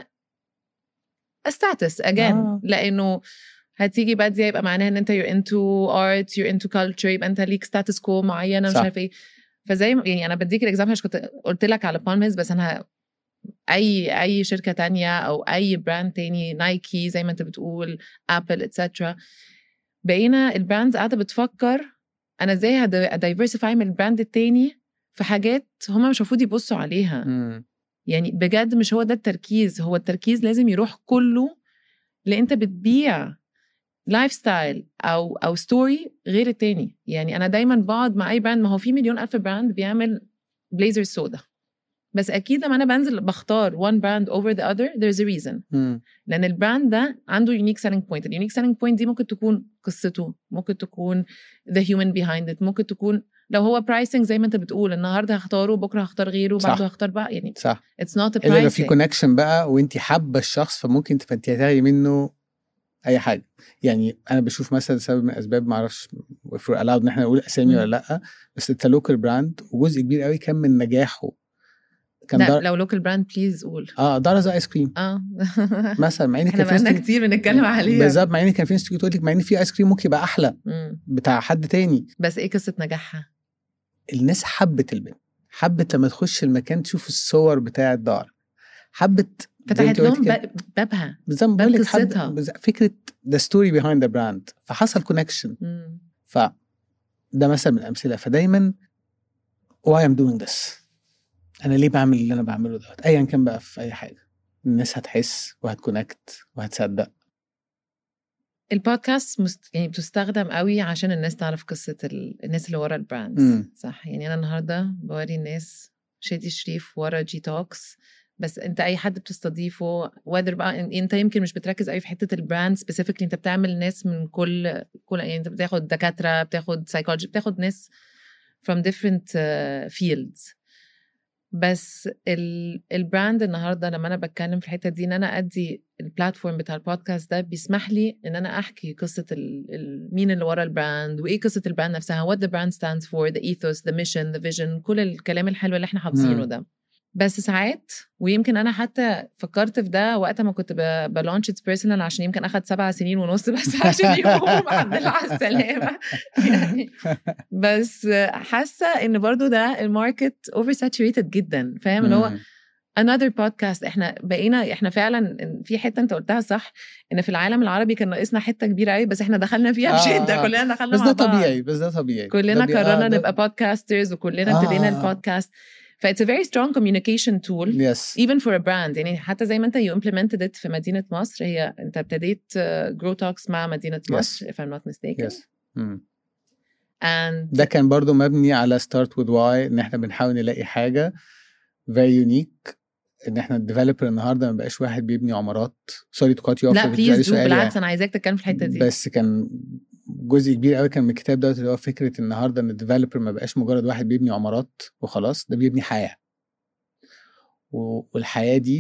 ستاتس اجان آه. لانه هتيجي بادية يبقى معناها ان انت you're into art you're into culture يبقى انت ليك ستاتس كو معينه مش صح. عارفه ايه فزي ما يعني انا بديك الاكزامبل عشان كنت قلت لك على بالمز بس انا اي اي شركه تانية او اي براند تاني نايكي زي ما انت بتقول ابل اتسترا بقينا البراندز قاعده بتفكر انا ازاي هدايفرسيفاي من البراند التاني في حاجات هما مش المفروض يبصوا عليها مم. يعني بجد مش هو ده التركيز هو التركيز لازم يروح كله لان انت بتبيع لايف ستايل او او ستوري غير التاني يعني انا دايما بقعد مع اي براند ما هو في مليون الف براند بيعمل بليزر سودا بس اكيد لما انا بنزل بختار one brand over the other there's a reason مم. لان البراند ده عنده يونيك سيلينج بوينت اليونيك سيلينج بوينت دي ممكن تكون قصته ممكن تكون the human behind it ممكن تكون لو هو برايسنج زي ما انت بتقول النهارده هختاره بكره هختار غيره صح. وبعده هختار بقى يعني صح it's not a الا لو في pricing كونكشن بقى وانت حابه الشخص فممكن فانت هتاخدي منه اي حاجه يعني انا بشوف مثلا سبب من الاسباب ما اعرفش if we're allowed ان احنا نقول اسامي مم. ولا لا بس انت لوكال براند وجزء كبير قوي كان من نجاحه كان لا دار... لو لوكال براند بليز قول اه دارز ايس كريم اه مثلا مع ان احنا كان في بقالنا ناس كتير بنتكلم عليها بالظبط مع ان كان في ناس تيجي تقول لك مع ان في ايس كريم ممكن يبقى احلى مم. بتاع حد تاني بس ايه قصه نجاحها الناس حبت البنت حبت لما تخش المكان تشوف الصور بتاع الدار حبت زي فتحت انت قلت لهم كده. باب- بابها زي ما باب بقول لك حد قصتها. بز- فكره ذا ستوري بيهايند ذا براند فحصل كونكشن مم. ف ده مثل من الامثله فدايما why I'm doing this انا ليه بعمل اللي انا بعمله دوت ايا كان بقى في اي حاجه الناس هتحس وهتكونكت وهتصدق البودكاست مست... يعني بتستخدم قوي عشان الناس تعرف قصه ال... الناس اللي ورا البراندز مم. صح يعني انا النهارده بوري الناس شادي شريف ورا جي توكس بس انت اي حد بتستضيفه وادر بقى إن- انت يمكن مش بتركز قوي في حته البراند سبيسيفيكلي انت بتعمل ناس من كل كل يعني انت بتاخد دكاتره بتاخد سايكولوجي بتاخد ناس from different uh, fields بس ال- البراند النهارده لما انا بتكلم في الحته دي ان انا ادي البلاتفورم بتاع البودكاست ده بيسمح لي ان انا احكي قصه ال ال مين اللي ورا البراند وايه قصه البراند نفسها what the brand stands for the ethos the mission the vision كل الكلام الحلو اللي احنا حافظينه مم. ده بس ساعات ويمكن انا حتى فكرت في ده وقت ما كنت بلانش اتس بيرسونال عشان يمكن اخد سبع سنين ونص بس عشان يقوم الحمد لله على السلامه يعني بس حاسه ان برضو ده الماركت اوفر ساتوريتد جدا فاهم اللي هو مم. another podcast احنا بقينا احنا فعلا في حته انت قلتها صح ان في العالم العربي كان ناقصنا حته كبيره قوي بس احنا دخلنا فيها آه، بشده آه. كلنا دخلنا بس مع ده بعض. طبيعي بس ده طبيعي كلنا ده بي- آه، قررنا ده- نبقى بودكاسترز وكلنا آه، ابتدينا آه، آه. البودكاست ف it's a very strong communication tool يس even for a brand يعني حتى زي ما انت you implemented it في مدينة مصر هي انت ابتديت uh, grow talks مع مدينة Yes. مصر if I'm not mistaken يس مم. and ده كان برضو مبني على ستارت وذ واي ان احنا بنحاول نلاقي حاجه فيري يونيك ان احنا الديفلوبر النهارده ما بقاش واحد بيبني عمارات سوري تو كات يو لا بليز دو بالعكس انا عايزاك تتكلم في الحتة دي بس كان جزء كبير قوي كان من الكتاب دوت اللي هو فكره النهارده ان الديفلوبر ما بقاش مجرد واحد بيبني عمارات وخلاص ده بيبني حياه و- والحياه دي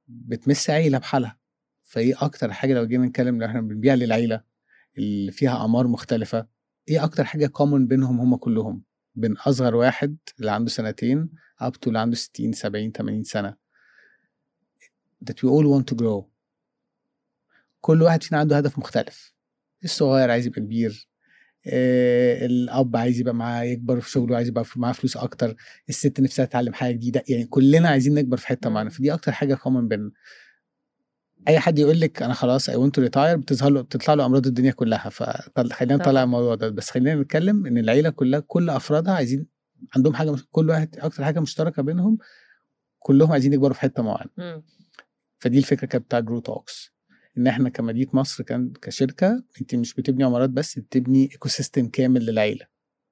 بتمس عيله بحالها فايه اكتر حاجه لو جينا نتكلم لو احنا بنبيع للعيله اللي فيها اعمار مختلفه ايه اكتر حاجه كومن بينهم هم كلهم بين اصغر واحد اللي عنده سنتين up to اللي عنده 60 70 80 سنه that we all want to grow كل واحد فينا عنده هدف مختلف الصغير عايز يبقى كبير آه، الاب عايز يبقى معاه يكبر في شغله عايز يبقى معاه فلوس اكتر الست نفسها تتعلم حاجه جديده يعني كلنا عايزين نكبر في حته معينه فدي اكتر حاجه كومن بين اي حد يقول لك انا خلاص اي ونت تو ريتاير بتظهر له بتطلع له امراض الدنيا كلها فخلينا نطلع الموضوع ده بس خلينا نتكلم ان العيله كلها كل افرادها عايزين عندهم حاجه مش... كل واحد اكتر حاجه مشتركه بينهم كلهم عايزين يكبروا في حته معينه فدي الفكره كانت بتاع جرو توكس ان احنا كمدينه مصر كان كشركه انت مش بتبني عمارات بس بتبني ايكو سيستم كامل للعيله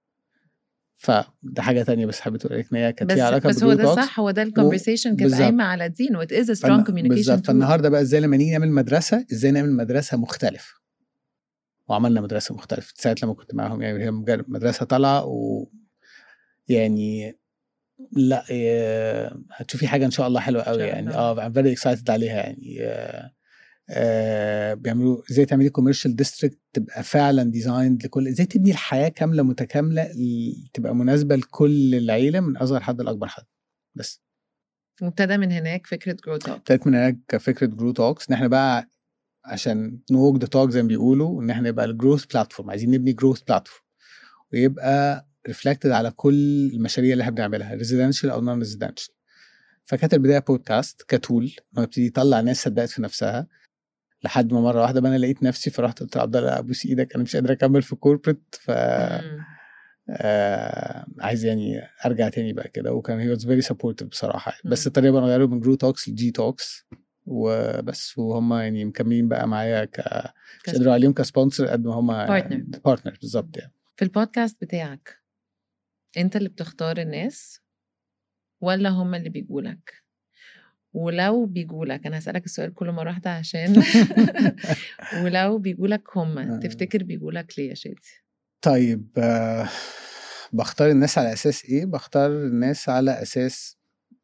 فده حاجه تانية بس حبيت اقول لك ان هي كانت بس ليها علاقه بس هو ده بالجروب صح هو ده الكونفرسيشن كانت بالظبط. قايمه على الدين وات از سترونج كوميونيكيشن بالظبط فالنهارده بقى ازاي لما نيجي نعمل مدرسه ازاي نعمل مدرسه مختلفه وعملنا مدرسه مختلفه ساعه لما كنت معاهم يعني هي مجرد مدرسه طالعه و يعني لا إيه، هتشوفي حاجه ان شاء الله حلوه قوي شاء يعني الله. اه I'm very excited عليها يعني آه، آه، بيعملوا ازاي تعملي كوميرشال ديستريكت تبقى فعلا ديزايند لكل ازاي تبني الحياه كامله متكامله ل- تبقى مناسبه لكل العيله من اصغر حد لاكبر حد بس وابتدى من هناك فكره جرو توك ابتدت من هناك فكره جرو توكس ان احنا بقى عشان نوك ذا توك زي ما بيقولوا ان احنا يبقى الجروث بلاتفورم عايزين نبني جروث بلاتفورم ويبقى ريفلكتد على كل المشاريع اللي احنا بنعملها ريزيدنشال او نون ريزيدنشال فكانت البدايه بودكاست كتول ان هو يبتدي يطلع ناس صدقت في نفسها لحد ما مره واحده بقى انا لقيت نفسي فرحت قلت لعبد الله ابوس ايدك انا مش قادر اكمل في كوربريت ف مم. آه عايز يعني ارجع تاني بقى كده وكان هي واز فيري سبورتيف بصراحه مم. بس تقريبا غيروا من جرو توكس لجي توكس وبس وهم يعني مكملين بقى معايا ك مش قادر عليهم كسبونسر قد ما هم Partner. بارتنر بالظبط يعني في البودكاست بتاعك انت اللي بتختار الناس ولا هم اللي بيجولك ولو بيجولك انا هسألك السؤال كل مرة واحدة عشان ولو بيجولك هم آه. تفتكر بيجولك ليه يا شادي طيب آه بختار الناس على اساس ايه بختار الناس على اساس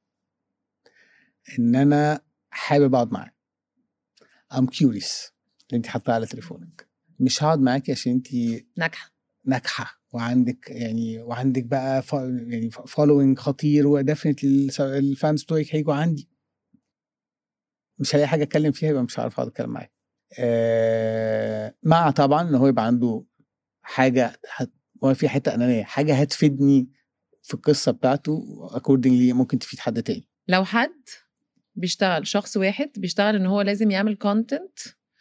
ان انا حابب اقعد معاه I'm curious اللي انت حاطاه على تليفونك مش هقعد معاكي عشان انت ناجحة ناجحه وعندك يعني وعندك بقى ف... يعني فولوينج خطير وديفنتلي الفانز بتوعك هيجوا عندي مش هلاقي حاجه اتكلم فيها يبقى مش هعرف اقعد اتكلم معاك آه مع طبعا ان هو يبقى عنده حاجه هت... هو في حته انانيه حاجه هتفيدني في القصه بتاعته اكوردنجلي ممكن تفيد حد تاني لو حد بيشتغل شخص واحد بيشتغل ان هو لازم يعمل كونتنت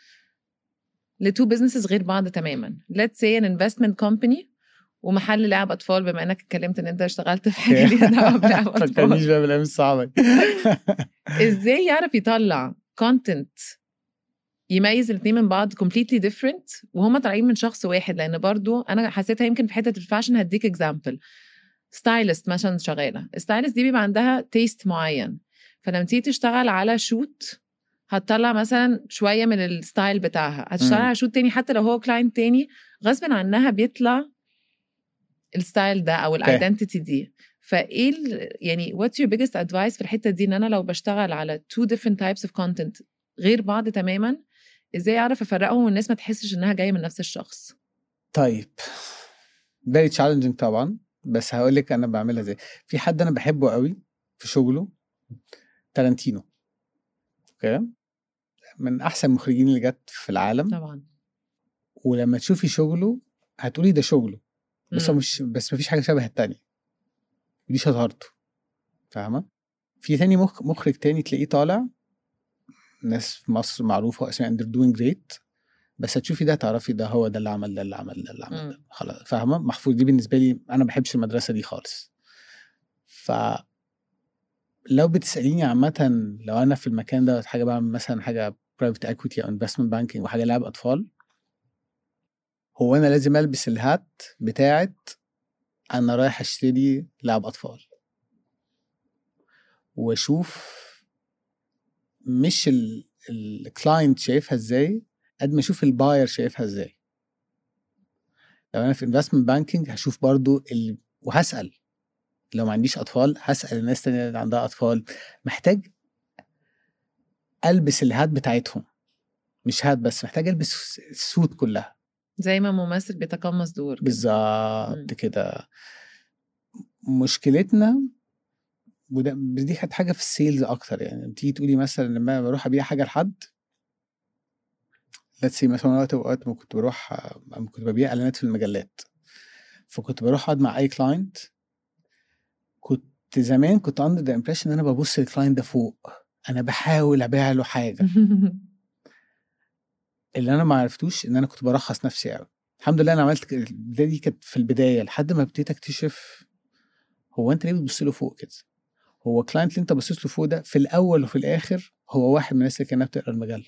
لتو بزنسز غير بعض تماما let's say an investment company ومحل لعب اطفال بما انك اتكلمت ان انت اشتغلت في حاجه ليها دعوه بلعب فكرنيش اطفال بقى بالايام الصعبه دي. ازاي يعرف يطلع كونتنت يميز الاثنين من بعض completely different وهما طالعين من شخص واحد لان برضو انا حسيتها يمكن في حته الفاشن هديك اكزامبل ستايلست مثلا شغاله الستايلست دي بيبقى عندها تيست معين فلما تيجي تشتغل على شوت هتطلع مثلا شويه من الستايل بتاعها هتشتغل مم. على شوت تاني حتى لو هو كلاينت تاني غصب عنها بيطلع الستايل ده او الايدنتيتي دي فايه ال- يعني what's your biggest advice في الحته دي ان انا لو بشتغل على two different types of content غير بعض تماما ازاي اعرف افرقهم والناس ما تحسش انها جايه من نفس الشخص طيب very challenging طبعا بس هقول لك انا بعملها ازاي في حد انا بحبه قوي في شغله تارانتينو اوكي من احسن المخرجين اللي جت في العالم طبعا ولما تشوفي شغله هتقولي ده شغله بس هو مم. مش بس مفيش حاجه شبه التانية دي شطارته فاهمه في تاني مخ... مخرج تاني تلاقيه طالع ناس في مصر معروفه اسمها they're doing great بس هتشوفي ده تعرفي ده هو ده اللي عمل ده اللي عمل ده اللي عمل ده مم. خلاص فاهمه محفوظ دي بالنسبه لي انا ما بحبش المدرسه دي خالص ف لو بتساليني عامه لو انا في المكان ده حاجه بعمل مثلا حاجه برايفت اكويتي او انفستمنت بانكينج وحاجه لعب اطفال هو انا لازم البس الهات بتاعت انا رايح اشتري لعب اطفال واشوف مش الكلاينت شايفها ازاي قد ما اشوف الباير شايفها ازاي لو انا في انفستمنت بانكينج هشوف برضو ال... وهسال لو ما عنديش اطفال هسال الناس تانية اللي عندها اطفال محتاج البس الهات بتاعتهم مش هات بس محتاج البس السوت كلها زي ما ممثل بيتقمص دور كده. بالظبط مم. كده مشكلتنا وده بس دي كانت حاجه في السيلز اكتر يعني لما تيجي تقولي مثلا لما بروح ابيع حاجه لحد ليتس سي مثلا وقت وقت ما كنت بروح أما كنت ببيع اعلانات في المجلات فكنت بروح اقعد مع اي كلاينت كنت زمان كنت اندر ذا امبريشن ان انا ببص للكلاينت ده فوق انا بحاول ابيع له حاجه اللي انا ما عرفتوش ان انا كنت برخص نفسي قوي الحمد لله انا عملت كده. البدايه دي كانت في البدايه لحد ما ابتديت اكتشف هو انت ليه بتبص له فوق كده هو الكلاينت اللي انت باصص له فوق ده في الاول وفي الاخر هو واحد من الناس اللي كانت بتقرا المجله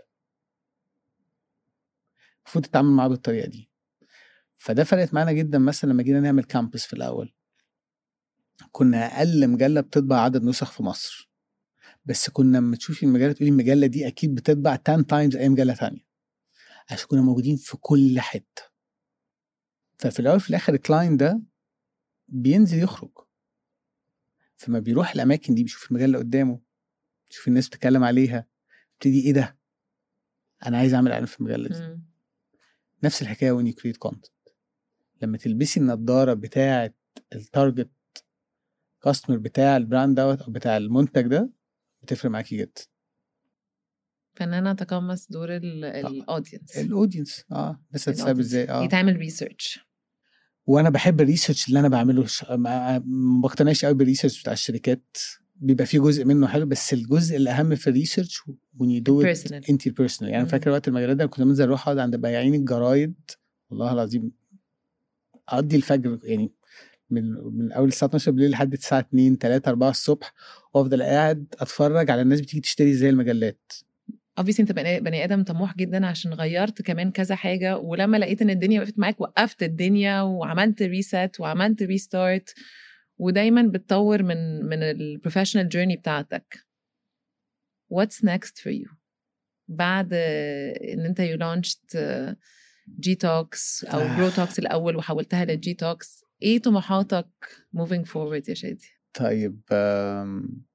المفروض تتعامل معاه بالطريقه دي فده فرقت معانا جدا مثلا لما جينا نعمل كامبس في الاول كنا اقل مجله بتطبع عدد نسخ في مصر بس كنا لما تشوفي المجله تقولي المجله دي اكيد بتطبع 10 تايمز اي مجله تانية عشان كنا موجودين في كل حته ففي الاول في الاخر الكلاين ده بينزل يخرج فما بيروح الاماكن دي بيشوف المجله اللي قدامه يشوف الناس بتتكلم عليها يبتدي ايه ده انا عايز اعمل اعلان في المجله دي مم. نفس الحكايه وين يو كريت كونتنت لما تلبسي النضاره بتاعه التارجت كاستمر بتاع البراند دوت او بتاع المنتج ده بتفرق معاكي جدا فنانة تقمص دور الاودينس الاودينس اه الناس هتساب ازاي اه يتعمل ريسيرش وانا بحب الريسيرش اللي انا بعمله ش... ما ما بقتنعش قوي بالريسيرش بتاع الشركات بيبقى فيه جزء منه حلو بس الجزء الاهم في الريسيرش when you do it Personal. انت البيرسونال يعني مم. انا فاكر وقت المجالات ده كنت بنزل اروح اقعد عند بياعين الجرايد والله العظيم اقضي الفجر يعني من من اول الساعه 12 بالليل لحد الساعه 2 3 4 الصبح وافضل قاعد اتفرج على الناس بتيجي تشتري ازاي المجلات obviously انت بني بني ادم طموح جدا عشان غيرت كمان كذا حاجه ولما لقيت ان الدنيا وقفت معاك وقفت الدنيا وعملت ريست وعملت ريستارت ودايما بتطور من من البروفيشنال جيرني بتاعتك what's next for you بعد ان انت you launched جي توكس او آه. برو توكس الاول وحولتها للجي توكس ايه طموحاتك moving forward يا شادي طيب آم،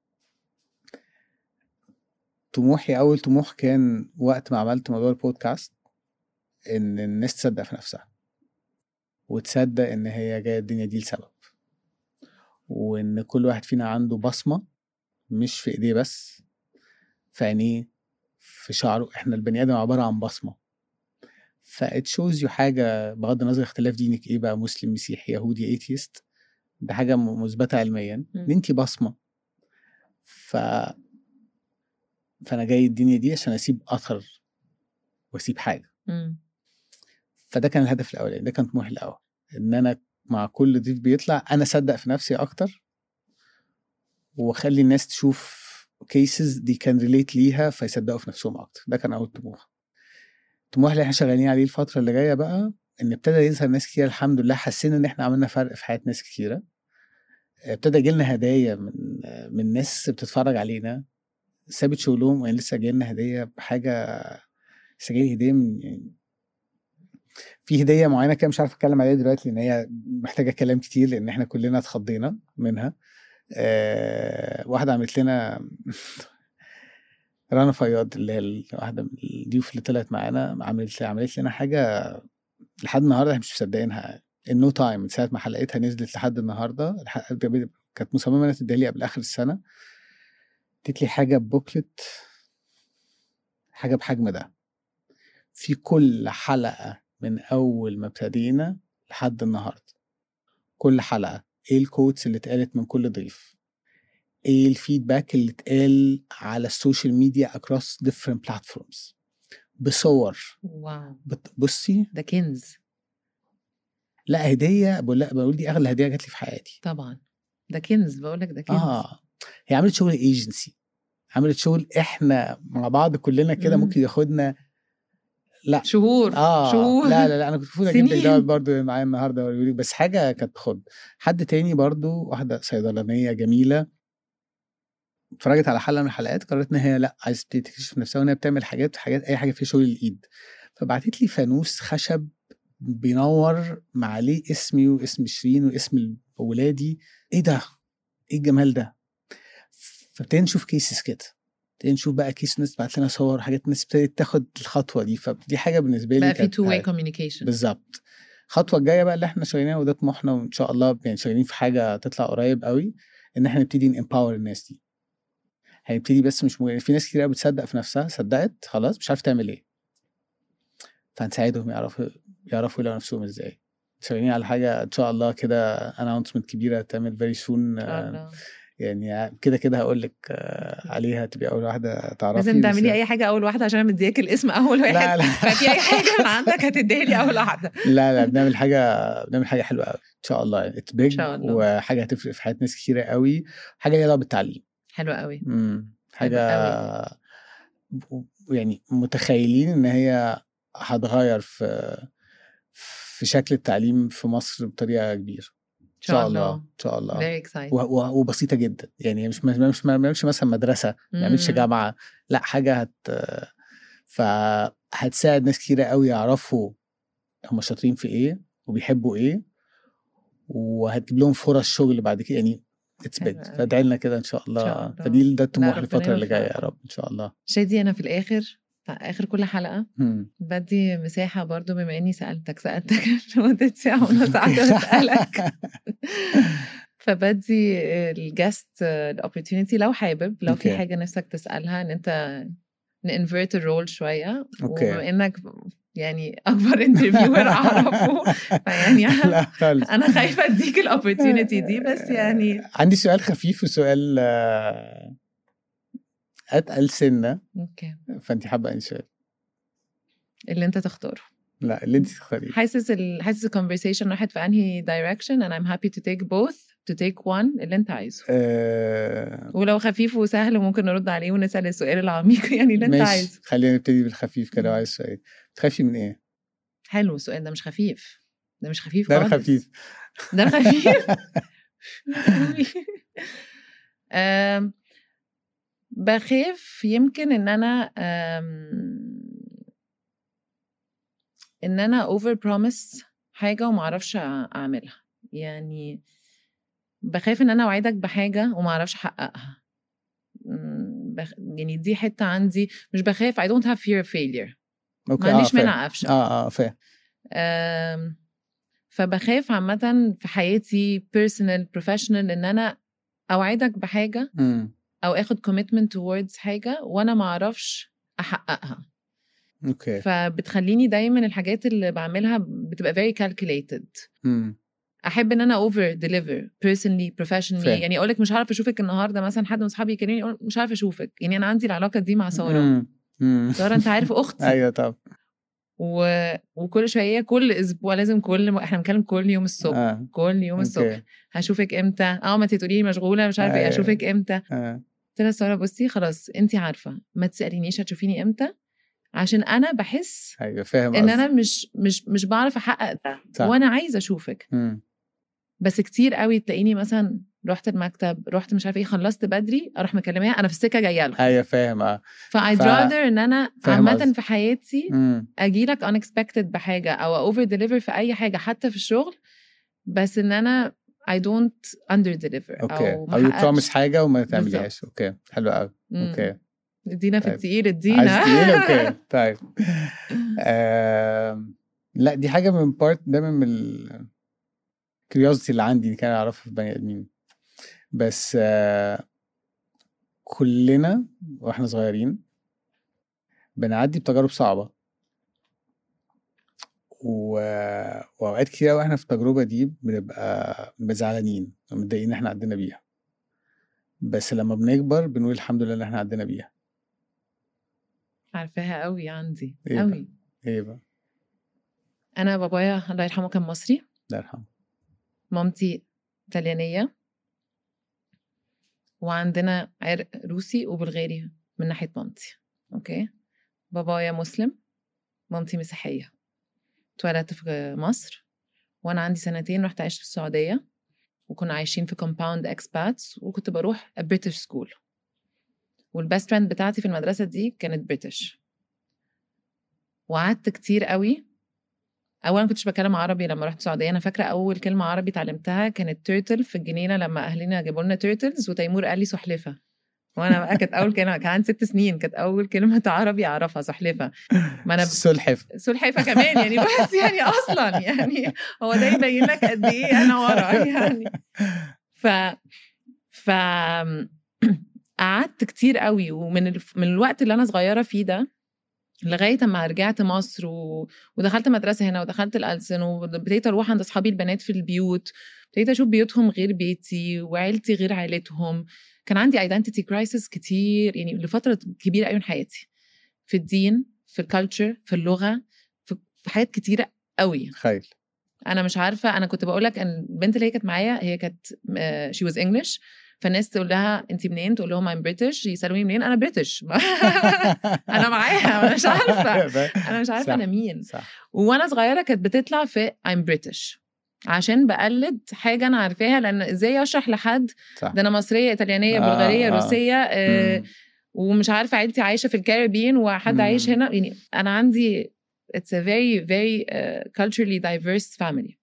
طموحي اول طموح كان وقت ما عملت موضوع البودكاست ان الناس تصدق في نفسها وتصدق ان هي جايه الدنيا دي لسبب وان كل واحد فينا عنده بصمه مش في ايديه بس في عينيه في شعره احنا البني ادم عباره عن بصمه فات شوز يو حاجه بغض النظر اختلاف دينك ايه بقى مسلم مسيحي يهودي ايتيست ده حاجه م- مثبته علميا ان مم. انت بصمه ف فانا جاي الدنيا دي عشان اسيب اثر واسيب حاجه مم. فده كان الهدف الاولاني ده كان طموحي الاول ان انا مع كل ضيف بيطلع انا اصدق في نفسي اكتر واخلي الناس تشوف كيسز دي كان ريليت ليها فيصدقوا في نفسهم اكتر ده كان اول طموح الطموح اللي احنا شغالين عليه الفتره اللي جايه بقى ان ابتدى يظهر ناس كتير الحمد لله حسينا ان احنا عملنا فرق في حياه ناس كتيره ابتدى يجيلنا هدايا من من ناس بتتفرج علينا سابت شغلهم وهي لسه جايلنا هديه بحاجه لسه جاي هديه من يعني في هديه معينه كده مش عارف اتكلم عليها دلوقتي لان هي محتاجه كلام كتير لان احنا كلنا اتخضينا منها أه واحده عملت لنا رنا فياض اللي هي واحده من الضيوف اللي طلعت معانا عملت عملت لنا حاجه لحد النهارده احنا مش مصدقينها النو تايم من ساعه ما حلقتها نزلت لحد النهارده الحلقة كانت مصممه انها تديها لي قبل اخر السنه اديت لي حاجه بوكلت حاجه بحجم ده في كل حلقه من اول ما ابتدينا لحد النهارده كل حلقه ايه الكوتس اللي اتقالت من كل ضيف ايه الفيدباك اللي اتقال على السوشيال ميديا across different platforms بصور واو بت- بصي ده كنز لا هديه بقول لا بقول دي اغلى هديه جات لي في حياتي طبعا ده كنز بقول لك ده كنز اه هي عملت شغل ايجنسي عملت شغل احنا مع بعض كلنا كده مم. ممكن ياخدنا لا شهور اه شهور لا لا لا انا كنت المفروض اجيب لك سنين. دوت برضه معايا النهارده وأوريهولك، بس حاجه كانت خد حد تاني برضه واحده صيدلانيه جميله اتفرجت على حلقه من الحلقات قررت ان هي لا عايزه تبتدي تكتشف نفسها وان هي بتعمل حاجات حاجات اي حاجه فيها شغل الايد فبعتت لي فانوس خشب بينور مع عليه اسمي واسم شيرين واسم ولادي ايه ده؟ ايه الجمال ده؟ فابتدينا نشوف كيسز كده ابتدينا نشوف بقى كيس ناس بعت لنا صور حاجات ناس ابتدت تاخد الخطوه دي فدي حاجه بالنسبه لي بقى في كانت تو واي حاجة- كوميونيكيشن بالظبط الخطوه الجايه بقى اللي احنا شغالين وده طموحنا وان شاء الله يعني شغالين في حاجه تطلع قريب قوي ان احنا نبتدي نامباور الناس دي هنبتدي بس مش مجرد في ناس كتير قوي بتصدق في نفسها صدقت خلاص مش عارفه تعمل ايه فهنساعدهم يعرفوا يعرفوا يلاقوا نفسهم ازاي شغالين على حاجه ان شاء الله كده اناونسمنت كبيره تعمل فيري سون الله. يعني كده كده هقول لك آه، عليها تبقى اول واحده تعرفي لازم بس- تعملي اي حاجه اول واحده عشان مدياك الاسم اول واحد لا لا ففي اي حاجه من عندك هتديها لي اول واحده لا لا بنعمل حاجه بنعمل حاجه حلوه قوي ان شاء الله اتس بيج شاء الله. وحاجه هتفرق في حياه ناس كتيره قوي حاجه ليها علاقه بالتعليم حلوه قوي امم حلو حاجه يعني متخيلين ان هي هتغير في في شكل التعليم في مصر بطريقه كبيره ان شاء الله ان شاء الله very excited و- و- وبسيطه جدا يعني مش مش مش ما نعملش مثلا مدرسه ما نعملش مم. جامعه لا حاجه هت فهتساعد ناس كتيره قوي يعرفوا هم شاطرين في ايه وبيحبوا ايه وهتجيب لهم فرص شغل بعد كده يعني اتس حلو بيج قوي. فادعي لنا كده ان شاء الله, شاء الله. فدي ده الطموح ربنا الفتره اللي جايه يا يوفقك. رب ان شاء الله شادي انا في الاخر اخر كل حلقه مم. بدي مساحه برضو بما اني سالتك سالتك لمده ساعه ونص قعدت اسالك فبدي الجاست الاوبورتونيتي لو حابب لو في أوكي. حاجه نفسك تسالها ان انت ننفرت الرول شويه أوكي. وبما انك يعني اكبر انترفيور اعرفه فيعني لا خالص انا خايفه اديك الاوبورتونيتي دي بس يعني عندي سؤال خفيف وسؤال آه، اتقل سنه اوكي فانت حابه انهي سؤال اللي انت تختاره لا اللي انت تختاريه حاسس ال... حاسس الكونفرسيشن راحت في انهي دايركشن and I'm happy to take both to take one اللي انت عايزه آه، ولو خفيف وسهل ممكن نرد عليه ونسال السؤال العميق يعني اللي انت ماشي عايزه خلينا نبتدي بالخفيف كده لو مم. عايز سؤال تخافي من ايه؟ حلو السؤال ده مش خفيف ده مش خفيف ده خالص خفيف ده خفيف أم، بخاف يمكن ان انا أم، ان انا اوفر بروميس حاجه وما اعرفش اعملها يعني بخاف ان انا اوعدك بحاجه وما اعرفش احققها أم، بخ... يعني دي حته عندي مش بخاف I don't have fear of failure اوكي ما عنديش فاهم. مانع افشل اه اه فاهم أم، فبخاف عامة في حياتي personal professional ان انا اوعدك بحاجة مم. او اخد commitment towards حاجة وانا ما اعرفش احققها اوكي فبتخليني دايما الحاجات اللي بعملها بتبقى very calculated مم. احب ان انا over deliver personally professionally فاهم. يعني اقولك مش هعرف اشوفك النهارده مثلا حد من اصحابي يكلمني يقول مش عارف اشوفك يعني انا عندي العلاقه دي مع ساره مم. مم. ساره انت عارف اختي ايوه طب و... وكل شويه كل اسبوع لازم كل م... احنا بنتكلم كل يوم الصبح اه كل يوم الصبح اوكي هشوفك امتى اه ما انت تقولي لي مشغوله مش عارفه ايه أيوة. اشوفك امتى اه قلت لها ساره بصي خلاص انت عارفه ما تسالينيش هتشوفيني امتى عشان انا بحس ايوه فاهم ان قصدك. انا مش مش مش بعرف احقق ده صح. وانا عايزه اشوفك مم. بس كتير قوي تلاقيني مثلا رحت المكتب رحت مش عارفه ايه خلصت بدري اروح مكلماها انا في السكه جايه لكم ايوه فاهم اه فايد ف- راذر ان انا فاهم عامه قصدك. في حياتي مم. اجي لك unexpected بحاجه او اوفر ديليفر في اي حاجه حتى في الشغل بس ان انا I don't under deliver اوكي او او يو بروميس محققش حاجه وما بالظبط. تعمليهاش اوكي حلو قوي مم. اوكي ادينا في طيب. التقيل عايز ادينا تقيل اوكي طيب آم، لا دي حاجه من بارت دايما من الكيوريوزيتي اللي عندي كان اعرفها في بني ادمين بس آه، كلنا واحنا صغيرين بنعدي بتجارب صعبه و... واوقات كتير قوي احنا في التجربه دي بنبقى بنبقى زعلانين ومتضايقين ان احنا عدينا بيها بس لما بنكبر بنقول الحمد لله ان احنا عدينا بيها عارفاها قوي عندي إيه بقى؟ قوي ايه بقى انا بابايا الله يرحمه كان مصري الله يرحمه مامتي طليانيه وعندنا عرق روسي وبلغاري من ناحيه مامتي اوكي بابايا مسلم مامتي مسيحيه اتولدت في مصر وانا عندي سنتين رحت عشت في السعوديه وكنا عايشين في كومباوند اكسباتس وكنت بروح بريتش سكول والبيست فريند بتاعتي في المدرسه دي كانت بريتش وقعدت كتير قوي اولا كنتش بتكلم عربي لما رحت السعوديه انا فاكره اول كلمه عربي اتعلمتها كانت تيرتل في الجنينه لما اهلنا جابوا لنا تيرتلز وتيمور قال لي سحلفه وانا بقى كانت اول كلمه كان عندي ست سنين كانت اول كلمه عربي اعرفها سلحفه ما انا سلحف سلحفه كمان يعني بس يعني اصلا يعني هو ده يبين لك قد ايه انا ورا يعني ف ف قعدت كتير قوي ومن الف... من الوقت اللي انا صغيره فيه ده لغايه اما رجعت مصر و... ودخلت مدرسه هنا ودخلت الألسن وابتديت اروح عند اصحابي البنات في البيوت ابتديت اشوف بيوتهم غير بيتي وعيلتي غير عيلتهم كان عندي ايدنتيتي كرايسيس كتير يعني لفتره كبيره قوي من حياتي في الدين في الكالتشر في اللغه في في حاجات كتيره قوي خيل انا مش عارفه انا كنت بقول لك ان البنت اللي هي كانت معايا هي كانت شي واز انجلش فالناس تقول لها انت منين تقول لهم ام بريتش يسالوني منين انا بريتش انا معاها انا مش عارفه انا مش عارفه صح. انا مين صح وانا صغيره كانت بتطلع في ام بريتش عشان بقلد حاجه انا عارفاها لان ازاي اشرح لحد صح ده انا مصريه ايطاليانيه آه، بلغاريه آه. روسيه آه مم. ومش عارفه عيلتي عايشه في الكاريبيين وحد مم. عايش هنا يعني انا عندي it's a very very uh, culturally diverse family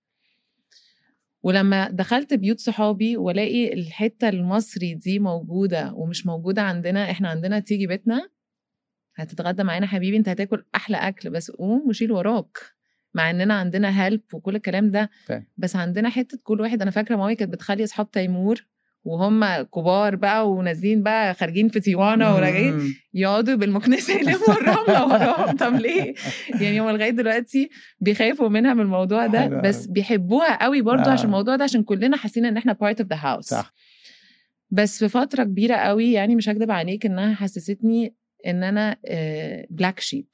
ولما دخلت بيوت صحابي والاقي الحته المصري دي موجوده ومش موجوده عندنا احنا عندنا تيجي بيتنا هتتغدى معانا حبيبي انت هتاكل احلى اكل بس قوم وشيل وراك مع اننا عندنا هيلب وكل الكلام ده فاهم. بس عندنا حته كل واحد انا فاكره مامي كانت بتخلي اصحاب تيمور وهم كبار بقى ونازلين بقى خارجين في تيوانا وراجعين مم. يقعدوا بالمكنسه يلموا الرمله وراهم طب ليه؟ يعني هم لغايه دلوقتي بيخافوا منها من الموضوع ده حلو بس أوي. بيحبوها قوي برضه آه. عشان الموضوع ده عشان كلنا حاسين ان احنا بارت اوف ذا هاوس صح بس في فتره كبيره قوي يعني مش هكدب عليك انها حسستني ان انا بلاك شيب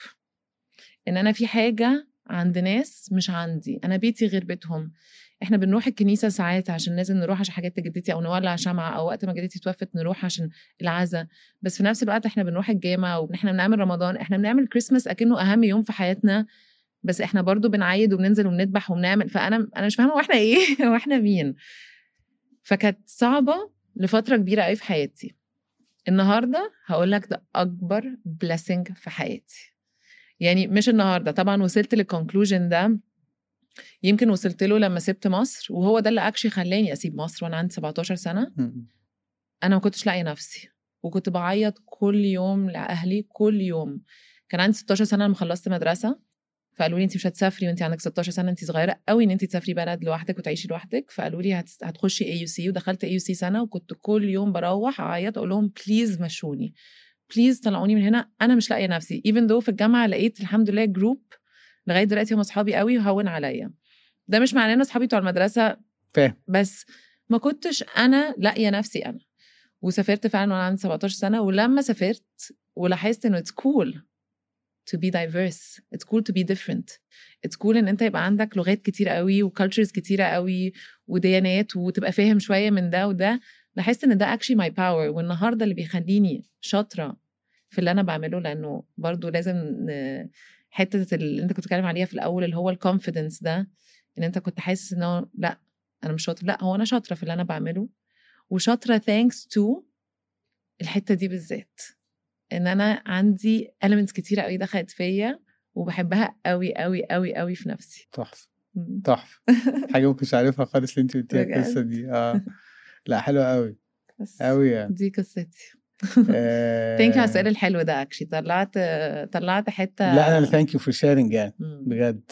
ان انا في حاجه عند ناس مش عندي انا بيتي غير بيتهم احنا بنروح الكنيسه ساعات عشان لازم نروح عشان حاجات جدتي او نولع شمعه او وقت ما جدتي توفت نروح عشان العزا بس في نفس الوقت احنا بنروح الجامع واحنا بنعمل رمضان احنا بنعمل كريسماس اكنه اهم يوم في حياتنا بس احنا برضو بنعيد وبننزل وبنذبح وبنعمل فانا انا مش فاهمه واحنا ايه واحنا مين فكانت صعبه لفتره كبيره قوي في حياتي النهارده هقول لك ده اكبر blessing في حياتي يعني مش النهارده طبعا وصلت للكونكلوجن ده يمكن وصلت له لما سبت مصر وهو ده اللي اكشلي خلاني اسيب مصر وانا عندي 17 سنه مم. انا ما كنتش لاقيه نفسي وكنت بعيط كل يوم لاهلي كل يوم كان عندي 16 سنه لما خلصت مدرسه فقالوا لي انت مش هتسافري وانت عندك 16 سنه انت صغيره قوي ان انت تسافري بلد لوحدك وتعيشي لوحدك فقالوا لي هت- هتخشي اي يو سي ودخلت اي يو سي سنه وكنت كل يوم بروح اعيط اقول لهم بليز مشوني بليز طلعوني من هنا انا مش لاقيه نفسي ايفن دو في الجامعه لقيت الحمد لله جروب لغايه دلوقتي هم اصحابي قوي وهون عليا ده مش معناه ان اصحابي بتوع المدرسه فاهم بس ما كنتش انا لاقيه نفسي انا وسافرت فعلا وانا عندي 17 سنه ولما سافرت ولاحظت انه اتس كول to be diverse it's cool to be different it's cool ان انت يبقى عندك لغات كتير قوي وكالتشرز كتيره قوي وديانات وتبقى فاهم شويه من ده وده لاحظت ان ده actually my power والنهارده اللي بيخليني شاطره في اللي انا بعمله لانه برضو لازم ن- حته اللي انت كنت بتتكلم عليها في الاول اللي هو الكونفيدنس ده ان انت كنت حاسس انه لا انا مش شاطر لا هو انا شاطره في اللي انا بعمله وشاطره thanks to الحته دي بالذات ان انا عندي elements كتيره قوي دخلت فيا وبحبها قوي قوي قوي قوي في نفسي تحفه مم. تحفه حاجه ما كنتش عارفها خالص اللي انت قلتيها بجد؟ القصه دي اه لا حلوه قوي بس قوي يعني دي قصتي آه، ثانك على السؤال الحلو ده اكشلي طلعت طلعت حته لا انا ثانك يو فور شيرنج يعني مم. بجد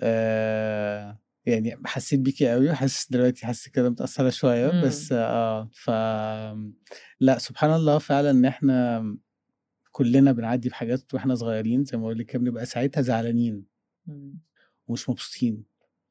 آه يعني حسيت بيكي قوي وحاسس دلوقتي حاسس كده متأثرة شوية مم. بس اه ف لا سبحان الله فعلا ان احنا كلنا بنعدي بحاجات واحنا صغيرين زي ما بقول لك كده بنبقى ساعتها زعلانين مم. ومش مبسوطين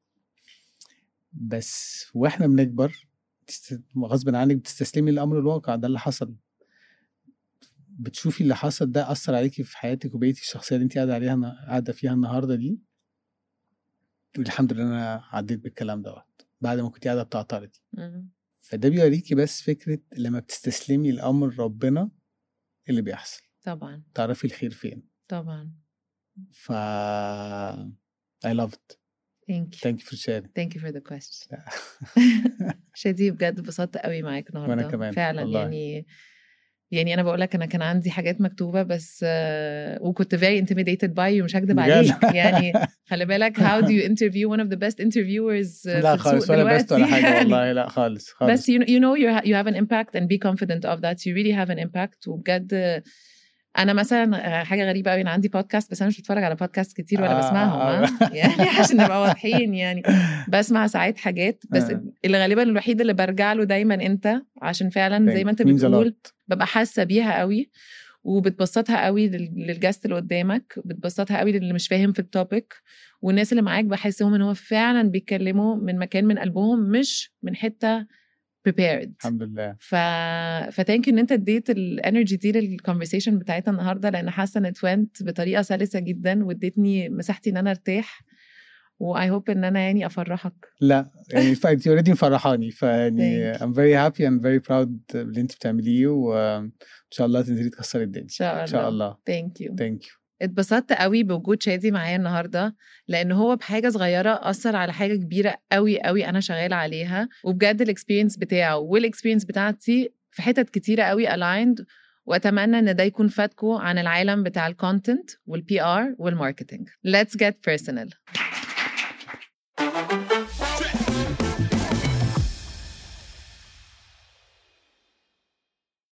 بس واحنا بنكبر تست- غصب عنك بتستسلمي للامر الواقع ده اللي حصل بتشوفي اللي حصل ده اثر عليكي في حياتك وبقيتي الشخصيه اللي انت قاعده عليها النا- قاعده فيها النهارده دي تقولي الحمد لله انا عديت بالكلام دوت بعد ما كنت قاعده بتعترضي مم. فده بيوريكي بس فكره لما بتستسلمي لامر ربنا اللي بيحصل طبعا تعرفي الخير فين طبعا ف I love it ثانك يو thank you for sharing ثانك يو فور ذا question شادي بجد اتبسطت قوي معاك النهارده كمان، فعلا والله. يعني يعني انا بقول لك انا كان عندي حاجات مكتوبه بس uh, وكنت very intimidated by you مش هكدب بجد؟ عليك يعني خلي بالك how do you interview one of the best interviewers uh, لا في خالص السوق ولا بست ولا دلوقتي حاجه يعني. والله لا خالص خالص بس you, you know you, ha- you have an impact and be confident of that you really have an impact وبجد انا مثلا آه، حاجه غريبه قوي انا عندي بودكاست بس انا مش بتفرج على بودكاست كتير ولا آه، بسمعهم آه. آه. يعني عشان نبقى واضحين يعني بسمع ساعات حاجات بس آه. اللي غالبا الوحيد اللي برجع له دايما انت عشان فعلا زي ما انت Thank- means a بتقول lot. ببقى حاسه بيها قوي وبتبسطها قوي لل- للجاست اللي قدامك بتبسطها قوي للي مش فاهم في التوبيك والناس اللي معاك بحسهم ان هو فعلا بيتكلموا من مكان من قلبهم مش من حته prepared الحمد لله ف فتانك ان انت اديت الانرجي دي للكونفرسيشن بتاعتنا النهارده لان حاسه ان اتوانت بطريقه سلسه جدا واديتني مساحتي ان انا ارتاح واي هوب ان انا يعني افرحك لا يعني ف- انت اوريدي مفرحاني فيعني Thank I'm very happy I'm very proud باللي انت بتعمليه وان شاء الله تنزلي تكسري الدنيا ان شاء الله ان شاء الله ثانك يو ثانك يو اتبسطت قوي بوجود شادي معايا النهارده لان هو بحاجه صغيره اثر على حاجه كبيره قوي قوي انا شغاله عليها وبجد الاكسبيرينس بتاعه والاكسبيرينس بتاعتي في حتت كتيره قوي الايند واتمنى ان ده يكون فاتكم عن العالم بتاع الكونتنت والبي ار والماركتنج let's get personal